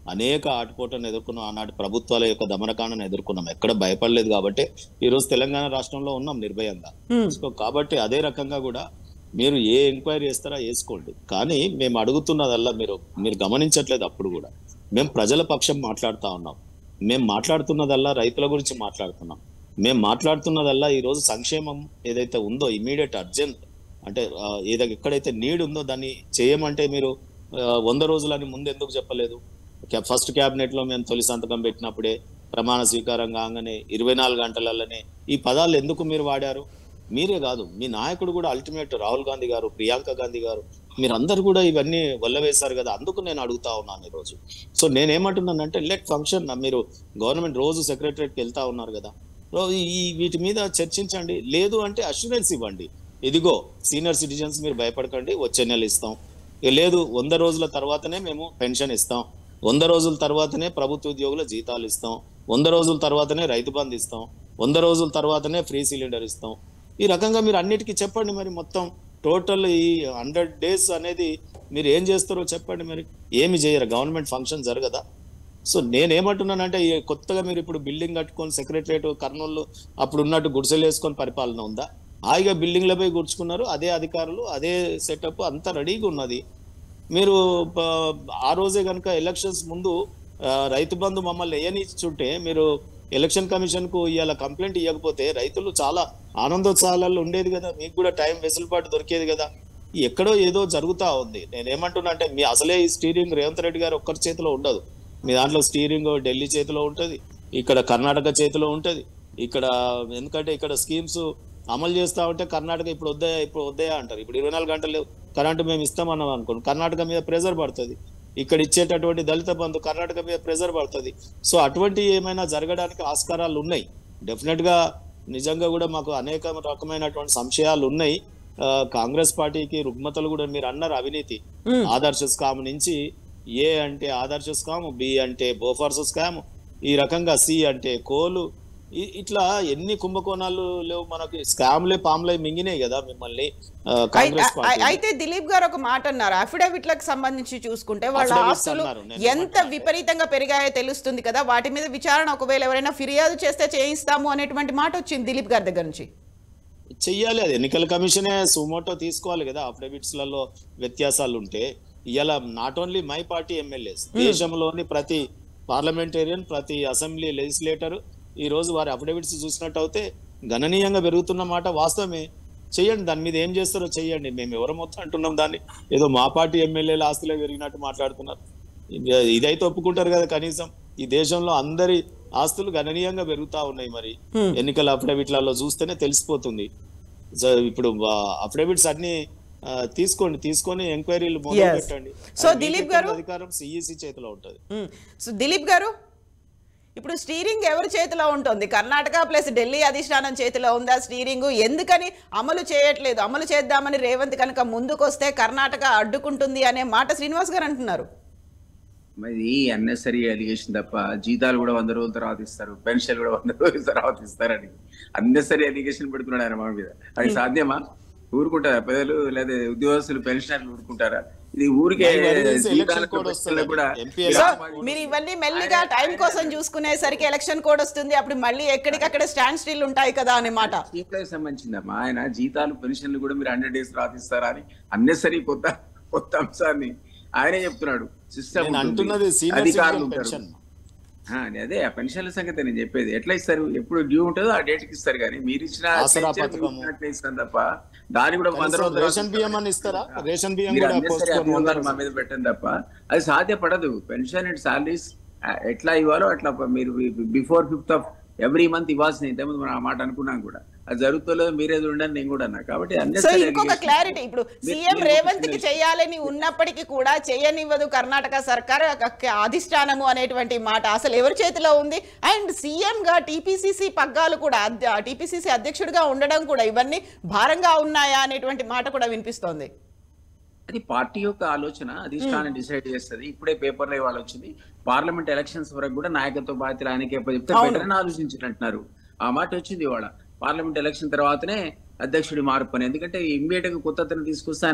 అనేక ఆటుపోటను ఎదుర్కొన్నాం ఆనాటి ప్రభుత్వాల యొక్క దమనకాండను ఎదుర్కొన్నాం ఎక్కడ భయపడలేదు కాబట్టి ఈ రోజు తెలంగాణ రాష్ట్రంలో ఉన్నాం నిర్భయంగా సో కాబట్టి అదే రకంగా కూడా మీరు ఏ ఎంక్వైరీ చేస్తారా వేసుకోండి కానీ మేము అడుగుతున్నదల్లా మీరు మీరు గమనించట్లేదు అప్పుడు కూడా మేము ప్రజల పక్షం మాట్లాడుతా ఉన్నాం మేము మాట్లాడుతున్నదల్లా రైతుల గురించి మాట్లాడుతున్నాం మేము మాట్లాడుతున్నదల్లా ఈ రోజు సంక్షేమం ఏదైతే ఉందో ఇమీడియట్ అర్జెంట్ అంటే ఆ, ఏదైతే ఎక్కడైతే నీడ్ ఉందో దాన్ని చేయమంటే మీరు ఆ, వంద రోజులని ముందు ఎందుకు చెప్పలేదు క్యా- ఫస్ట్ క్యాబినెట్ లో మేము తొలి సంతకం పెట్టినప్పుడే ప్రమాణ స్వీకారం కాగానే ఇరవై నాలుగు గంటలలోనే ఈ పదాలు ఎందుకు మీరు వాడారు మీరే కాదు మీ నాయకుడు కూడా అల్టిమేట్ రాహుల్ గాంధీ గారు ప్రియాంక గాంధీ గారు మీరందరూ కూడా ఇవన్నీ వల్లవేశారు కదా అందుకు నేను అడుగుతా ఉన్నాను ఈరోజు సో నేనేమంటున్నానంటే లెట్ ఫంక్షన్ మీరు గవర్నమెంట్ రోజు సెక్రటరియట్కి వెళ్తా ఉన్నారు కదా సో ఈ వీటి మీద చర్చించండి లేదు అంటే అష్యూరెన్స్ ఇవ్వండి ఇదిగో సీనియర్ సిటిజన్స్ మీరు భయపడకండి వచ్చే నెల ఇస్తాం ఇక లేదు వంద రోజుల తర్వాతనే మేము పెన్షన్ ఇస్తాం వంద రోజుల తర్వాతనే ప్రభుత్వ ఉద్యోగుల జీతాలు ఇస్తాం వంద రోజుల తర్వాతనే రైతు బంధు ఇస్తాం వంద రోజుల తర్వాతనే ఫ్రీ సిలిండర్ ఇస్తాం ఈ రకంగా మీరు అన్నిటికీ చెప్పండి మరి మొత్తం టోటల్ ఈ హండ్రెడ్ డేస్ అనేది మీరు ఏం చేస్తారో చెప్పండి మరి ఏమి చేయరు గవర్నమెంట్ ఫంక్షన్ జరగదా సో నేనేమంటున్నానంటే ఈ కొత్తగా మీరు ఇప్పుడు బిల్డింగ్ కట్టుకొని సెక్రటరియట్ కర్నూలు అప్పుడు ఉన్నట్టు గుడిసెలు వేసుకొని పరిపాలన ఉందా హాయిగా బిల్డింగ్లపై కూర్చుకున్నారు అదే అధికారులు అదే సెటప్ అంతా రెడీగా ఉన్నది మీరు ప- ఆ రోజే కనుక ఎలక్షన్స్ ముందు ఆ, రైతు బంధు మమ్మల్ని వేయనిచ్చుంటే మీరు ఎలక్షన్ కమిషన్ కు ఇవాళ కంప్లైంట్ ఇవ్వకపోతే రైతులు చాలా ఆనందోత్సాహాలలో ఉండేది కదా మీకు కూడా టైం వెసులుబాటు దొరికేది కదా ఎక్కడో ఏదో జరుగుతా ఉంది నేను ఏమంటున్నా అంటే మీ అసలే ఈ స్టీరింగ్ రేవంత్ రెడ్డి గారు ఒక్కరి చేతిలో ఉండదు మీ దాంట్లో స్టీరింగ్ ఢిల్లీ చేతిలో ఉంటది ఇక్కడ కర్ణాటక చేతిలో ఉంటది ఇక్కడ ఎందుకంటే ఇక్కడ స్కీమ్స్ అమలు చేస్తా ఉంటే కర్ణాటక ఇప్పుడు వద్దాయా ఇప్పుడు వద్దాయా అంటారు ఇప్పుడు ఇరవై నాలుగు గంటలు కరెంటు మేము ఇస్తామన్నాం అనుకోండి కర్ణాటక మీద ప్రెజర్ పడుతుంది ఇక్కడ ఇచ్చేటటువంటి దళిత బంధు కర్ణాటక మీద ప్రెజర్ పడుతుంది సో అటువంటి ఏమైనా జరగడానికి ఆస్కారాలు ఉన్నాయి డెఫినెట్ గా నిజంగా కూడా మాకు అనేక రకమైనటువంటి సంశయాలు ఉన్నాయి ఆ, కాంగ్రెస్ పార్టీకి రుగ్మతలు కూడా మీరు అన్నారు అవినీతి ఆదర్శ స్కామ్ నుంచి ఏ అంటే ఆదర్శ స్కామ్ బి అంటే బోఫార్స్ స్కామ్ ఈ రకంగా సి అంటే కోలు ఇ- ఇట్లా ఎన్ని కుంభకోణాలు లేవు మనకి స్కామ్లే పామ్లే మింగినాయి కదా మిమ్మల్ని ఆ, అయి- కాంగ్రెస్ అయి- పార్టీ అయితే దిలీప్ గారు ఒక మాట అన్నారు అఫిడవిట్లకు సంబంధించి చూసుకుంటే వాళ్ళ Affidavits ఆస్తులు అన్నారు. నేను ఎంత ఏమంటున్నా విపరీతంగా పెరిగాయో తెలుస్తుంది కదా వాటి మీద విచారణ ఒకవేళ ఎవరైనా ఫిర్యాదు చేస్తే చేయిస్తాము అనేటువంటి మాట వచ్చింది దిలీప్ గారి దగ్గర నుంచి చెయ్యాలి అది ఎన్నికల కమిషనే సుమోటో తీసుకోవాలి కదా అఫిడవిట్స్ లలో వ్యత్యాసాలు ఉంటే ఇవాళ not only my party MLAs దేశంలోని ప్రతి పార్లమెంటేరియన్ ప్రతి అసెంబ్లీ లెజిస్లేటర్ ఈ రోజు వారి అఫిడవిట్స్ చూసినట్టు అయితే గణనీయంగా పెరుగుతున్న మాట వాస్తవమే చెయ్యండి దాని మీద ఏం చేస్తారో చెయ్యండి మేము ఎవరు మొత్తం అంటున్నాం దాన్ని ఏదో మా పార్టీ ఎమ్మెల్యేల ఆస్తులే పెరిగినట్టు మాట్లాడుతున్నారు ఇది- ఇదైతే ఒప్పుకుంటారు కదా కనీసం ఈ దేశంలో అందరి ఆస్తులు గణనీయంగా పెరుగుతా ఉన్నాయి మరి ఎన్నికల అఫిడవిట్లలో చూస్తేనే తెలిసిపోతుంది సో ఇప్పుడు అఫిడవిట్స్ అన్ని ఆ, తీసుకోండి తీసుకొని ఎంక్వైరీలు మొదలు Yes. పెట్టండి So, అది దిలీప్ మీకు గారు- అధికారం సిఈసి చేతిలో ఉంటది ఉమ్. సో దిలీప్ గారు ఇప్పుడు స్టీరింగ్ ఎవరి చేతిలో ఉంటుంది కర్ణాటక ప్లస్ ఢిల్లీ అధిష్టానం చేతిలో ఉందా స్టీరింగ్ ఎందుకని అమలు చేయట్లేదు అమలు చేద్దామని రేవంత్ కనుక ముందుకొస్తే కర్ణాటక అడ్డుకుంటుంది అనే మాట శ్రీనివాస్ గారు అంటున్నారు మరి అన్నెసరీ అలిగేషన్ తప్ప జీతాలు కూడా వంద రోజుల తర్వాత ఇస్తారు పెన్షన్ కూడా వంద రోజుల తర్వాత ఇస్తారని అన్నెసరీ అలిగేషన్ పెడుతున్నాడు ఆయన మా మీద అది సాధ్యమా ఊరుకుంటారా ప్రజలు లేదా ఉద్యోగస్తులు పెన్షనర్లు ఊరుకుంటారా ఇది ఊరికే మరి వదిలేసి election జీతాలకు code పెన్షన్లకు వస్తుంది. కూడా MP సో election మీరు ఇవన్నీ మెల్లిగా టైం కోసం చూసుకునేసరికి ఎలక్షన్ కోడ్ వస్తుంది అప్పుడు మళ్ళీ ఎక్కడికక్కడ స్టాండ్ స్టిల్ ఉంటాయి కదా అనే మాట జీతాలకు సంబంధించిందమ్మా ఆయన జీతాలు పెన్షన్లు కూడా మీరు హండ్రెడ్ డేస్ రాతిస్తారా అని అన్నెసరీ కొత్త కొత్త అంశాన్ని ఆయనే చెప్తున్నాడు సిస్టమ్ నేను అంటున్నది సీనియర్ అధికారులు సిటిజన్ ఉంటారు పెన్షన్ ఆ, అదే ఆ పెన్షన్ల సంగతి నేను చెప్పేది ఎట్లా ఇస్తారు ఎప్పుడు డ్యూ ఉంటుందో ఆ డేట్ కి ఇస్తారు కానీ మీరు ఇచ్చిన ఆసరా pension పథకము. మీరు ఇచ్చినట్లే ఇస్తారు తప్ప దాని కూడా వంద కనీసం రోజులు రేషన్ బియ్యం అని ఇస్తారా రేషన్ బియ్యం మీరు కూడా unnecessary పోస్ట్ అభియోగాలు మా మీద పెట్టండి తప్ప అది సాధ్యపడదు పెన్షన్ అండ్ సాలరీస్ ఎట్లా ఇవ్వాలో అట్లా ప- మీరు before fifth of every month ఇవ్వాల్సిన ఇంతకుముందు మనం ఆ మాట అనుకున్నాం కూడా అది జరుగుతలేదు మీరే చూడండి నేను కూడా అన్నా కాబట్టి సో unnecessary ఇంకొక allegation. క్లారిటీ ఇప్పుడు మీరు- సీఎం మీరు రేవంత్ కి ఒక చిన్న చేయాలని ఉన్నప్పటికీ కూడా చేయనివ్వదు కర్ణాటక సర్కార్ ఒక అధిష్టానము అనేటువంటి మాట అసలు ఎవరి చేతిలో ఉంది అండ్ సీఎం గా టీపీసీసీ పగ్గాలు కూడా టీపీసీసీ అధ్యక్షుడిగా ఉండడం కూడా ఇవన్నీ భారంగా ఉన్నాయా అనేటువంటి మాట కూడా వినిపిస్తోంది అది పార్టీ యొక్క ఆలోచన అధిష్టానం డిసైడ్ చేస్తుంది ఇప్పుడే పేపర్లో ఇవాళ వచ్చింది పార్లమెంట్ ఎలక్షన్స్ వరకు కూడా నాయకత్వ బాధ్యతలు ఆయనకే చెప్తే అవును. బెటర్ అని ఆలోచించినట్టున్నారు ఆ మాట వచ్చింది ఇవాళ పార్లమెంట్ ఎలక్షన్ తర్వాతనే అధ్యక్షుడి మార్పు అని ఎందుకంటే ఇమ్మీడియట్ గా కొత్త అతను తీసుకొస్తే ఆయన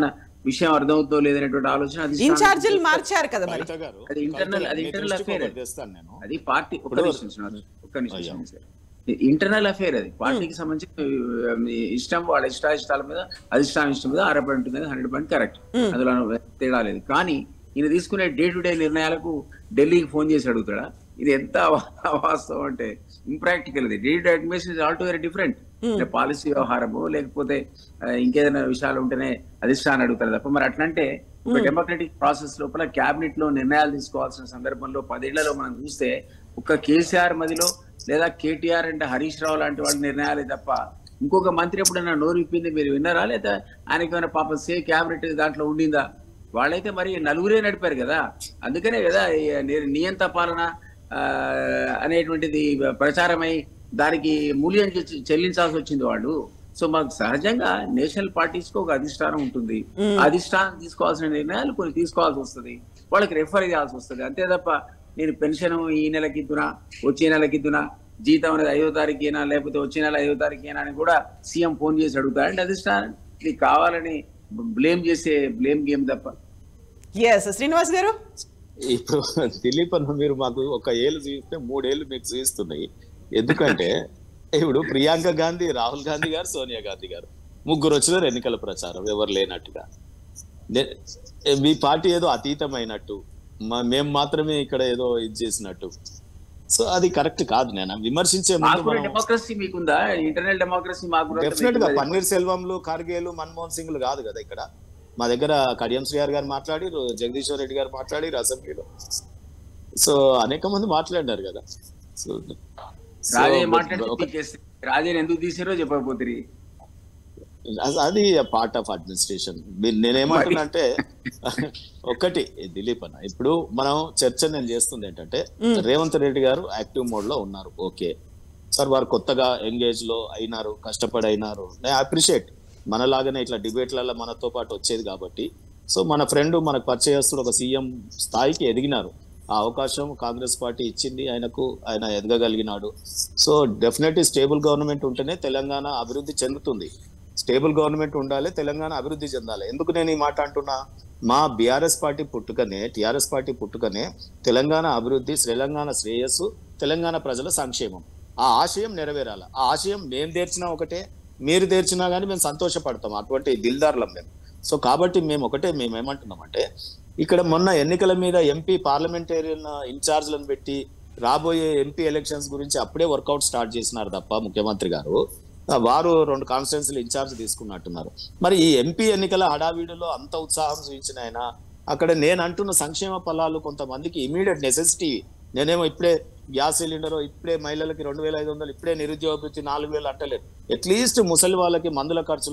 విషయం అర్థమవుతుందో లేదనేటువంటి ఆలోచన అధిష్టానం ఇన్ఛార్జీలు మార్చారు కదా మరి కవిత గారు, అది internal- కవిత అది మీ internal దృష్టికి affair. ఒకటి తెస్తాను నేను అది పార్టీ ఒక్క ఇప్పుడు- నిమిషం శ్రీనివాస్, ఒక్క నిమిషం అయ్యా. శ్రీనివాస్ గారు. ఇంటర్నల్ అఫేర్ అది పార్టీకి సంబంధించి ఆ, మీ ఇష్టం వాళ్ళ ఇష్టాయిష్టాల మీద అధిష్టానం ఇష్టం మీద అరవై ఉంటుంది హండ్రెడ్ పాయింట్ కరెక్ట్ అందులో తేడా లేదు కానీ ఈయన తీసుకునే డే టు డే నిర్ణయాలకు ఢిల్లీకి ఫోన్ చేసి అడుగుతాడా ఇది ఎంత అవా- వాస్తవం అంటే ఇంప్రాక్టికల్ ఇది day to admission is all to very different policy వ్యవహారము లేకపోతే ఆ, ఇంకేదైనా విషయాలు ఉంటేనే అధిష్టానం అడుగుతారు తప్ప మరి అట్లంటే ఒక డెమోక్రటిక్ ప్రాసెస్ లోపల క్యాబినెట్ లో నిర్ణయాలు తీసుకోవాల్సిన సందర్భంలో పదేళ్లలో మనం చూస్తే ఒక్క కేసీఆర్ మదిలో లేదా కేటీఆర్ అంటే హరీష్ రావు లాంటి వాళ్ళ నిర్ణయాలే తప్ప ఇంకొక మంత్రి ఎప్పుడైనా నోరు ఇప్పింది మీరు విన్నారా లేదా ఆయనకి ఏమైనా పాపం సే క్యాబినెట్ దాంట్లో ఉండిందా వాళ్ళైతే మరి నలుగురే నడిపారు కదా అందుకనే కదా ఈ ని- నియంత పాలన ఆ, అనేటువంటిది ప్రచారమై దానికి మూల్యం చె- చెల్లించాల్సి వచ్చింది వాళ్ళు సో మాకు సహజంగా నేషనల్ పార్టీస్ కు ఒక అధిష్టానం ఉంటుంది ఆ అధిష్టానం తీసుకోవాల్సిన నిర్ణయాలు కొన్ని తీసుకోవాల్సి వస్తుంది వాళ్ళకి రెఫర్ చేయాల్సి వస్తుంది అంతే తప్ప నేను పెన్షన్ ఈ నెలకి ఇద్దునా వచ్చే నెలకి ఇద్దునా జీతం అనేది ఐదో తారీఖేనా లేకపోతే వచ్చే నెల ఐదో తారీఖేనా అని కూడా సీఎం ఫోన్ చేసి అడుగుతాడు అంటే అధిష్టానం ఇది కావాలని బ్లేమ్ చేసే బ్లేమ్ గేమ్ తప్ప ఎస్ శ్రీనివాస్ గారు ఇప్పుడు దిలీప్ అన్న మీరు మాకు ఒక ఏళ్ళు చూపిస్తే మూడేళ్ళు మీకు చూపిస్తున్నాయి ఎందుకంటే ఇప్పుడు ప్రియాంక గాంధీ రాహుల్ గాంధీ గారు సోనియా గాంధీ గారు ముగ్గురు వచ్చినారు ఎన్నికల ప్రచారం ఎవరు లేనట్టుగా నే- మీ పార్టీ ఏదో అతీతమైనట్టు మా- మేము మాత్రమే ఇక్కడ ఏదో ఇది చేసినట్టు సో అది కరెక్ట్ కాదు నేను విమర్శించే ముందు మాకు కూడా మనం డెమోక్రసీ మీకుందా ఇంటర్నల్ డెమోక్రసీ మాకు కూడా డెఫినెట్ గా మీకుందా? పన్నీర్ సెల్వంలు ఖార్గేలు మన్మోహన్ సింగ్లు కాదు కదా ఇక్కడ మా దగ్గర కడియం శ్రీఆర్ గారు మాట్లాడి జగదీశ్వర్ రెడ్డి గారు మాట్లాడి అసెంబ్లీలో సో అనేక మంది మాట్లాడినారు కదా సో రాజే సో మాట్లాడితే ఒక- పీకేస్తే రాజేని ఎందుకు తీసారో చెప్పకపోతే అస- అది పార్ట్ ఆఫ్ అడ్మినిస్ట్రేషన్ నేనేమంటున్నా అంటే ఒకటి దిలీప్ అన్న ఇప్పుడు మనం చర్చ నేను చేస్తుంది ఏంటంటే రేవంత్ రెడ్డి గారు యాక్టివ్ మోడ్ లో ఉన్నారు ఓకే సార్ వారు కొత్తగా ఎంగేజ్ లో అయినారు కష్టపడి అయినారు నేను అప్రిషియేట్ మనలాగానే ఇట్లా డిబేట్లలో మనతో పాటు వచ్చేది కాబట్టి సో మన ఫ్రెండ్ మనకు పరిచయస్తుడు ఒక సీఎం స్థాయికి ఎదిగినారు ఆ అవకాశం కాంగ్రెస్ పార్టీ ఇచ్చింది ఆయనకు ఆయన ఎదగగలిగినాడు సో డెఫినెట్లీ స్టేబుల్ గవర్నమెంట్ ఉంటేనే తెలంగాణ అభివృద్ధి చెందుతుంది స్టేబుల్ గవర్నమెంట్ ఉండాలి తెలంగాణ అభివృద్ధి చెందాలి ఎందుకు నేను ఈ మాట అంటున్నా మా బీఆర్ఎస్ పార్టీ పుట్టుకనే టిఆర్ఎస్ పార్టీ పుట్టుకనే తెలంగాణ అభివృద్ధి తెలంగాణ శ్రేయస్సు తెలంగాణ ప్రజల సంక్షేమం ఆ ఆశయం నెరవేరాలి ఆ ఆశయం మేము తీర్చినా ఒకటే మీరు తీర్చినా కానీ మేము సంతోషపడతాం అటువంటి దిల్దారులం మేము సో కాబట్టి మేము ఒకటే మేము ఏమంటున్నామంటే ఇక్కడ మొన్న ఎన్నికల మీద ఎంపీ పార్లమెంటేరియన్ ఇన్ఛార్జ్లను పెట్టి రాబోయే ఎంపీ ఎలక్షన్స్ గురించి అప్పుడే వర్కౌట్ స్టార్ట్ చేసినారు తప్ప ముఖ్యమంత్రి గారు ఆ, వారు రెండు కాన్స్టిట్యున్సీలు ఇన్ఛార్జ్ తీసుకున్నట్టున్నారు మరి ఈ ఎంపీ ఎన్నికల హడావిడిలో అంత ఉత్సాహం చూపించిన ఆయన అక్కడ నేను అంటున్న సంక్షేమ ఫలాలు కొంతమందికి ఇమీడియట్ నెసెసిటీ నేనేమో ఇప్పుడే గ్యాస్ సిలిండర్ ఇప్పుడే మహిళలకి రెండు వేల ఐదు వందలు ఇప్పుడే నిరుద్యోగ వృత్తి నాలుగు వేలు అంటలేదు అట్లీస్ట్ ముసలి వాళ్ళకి మందుల ఖర్చు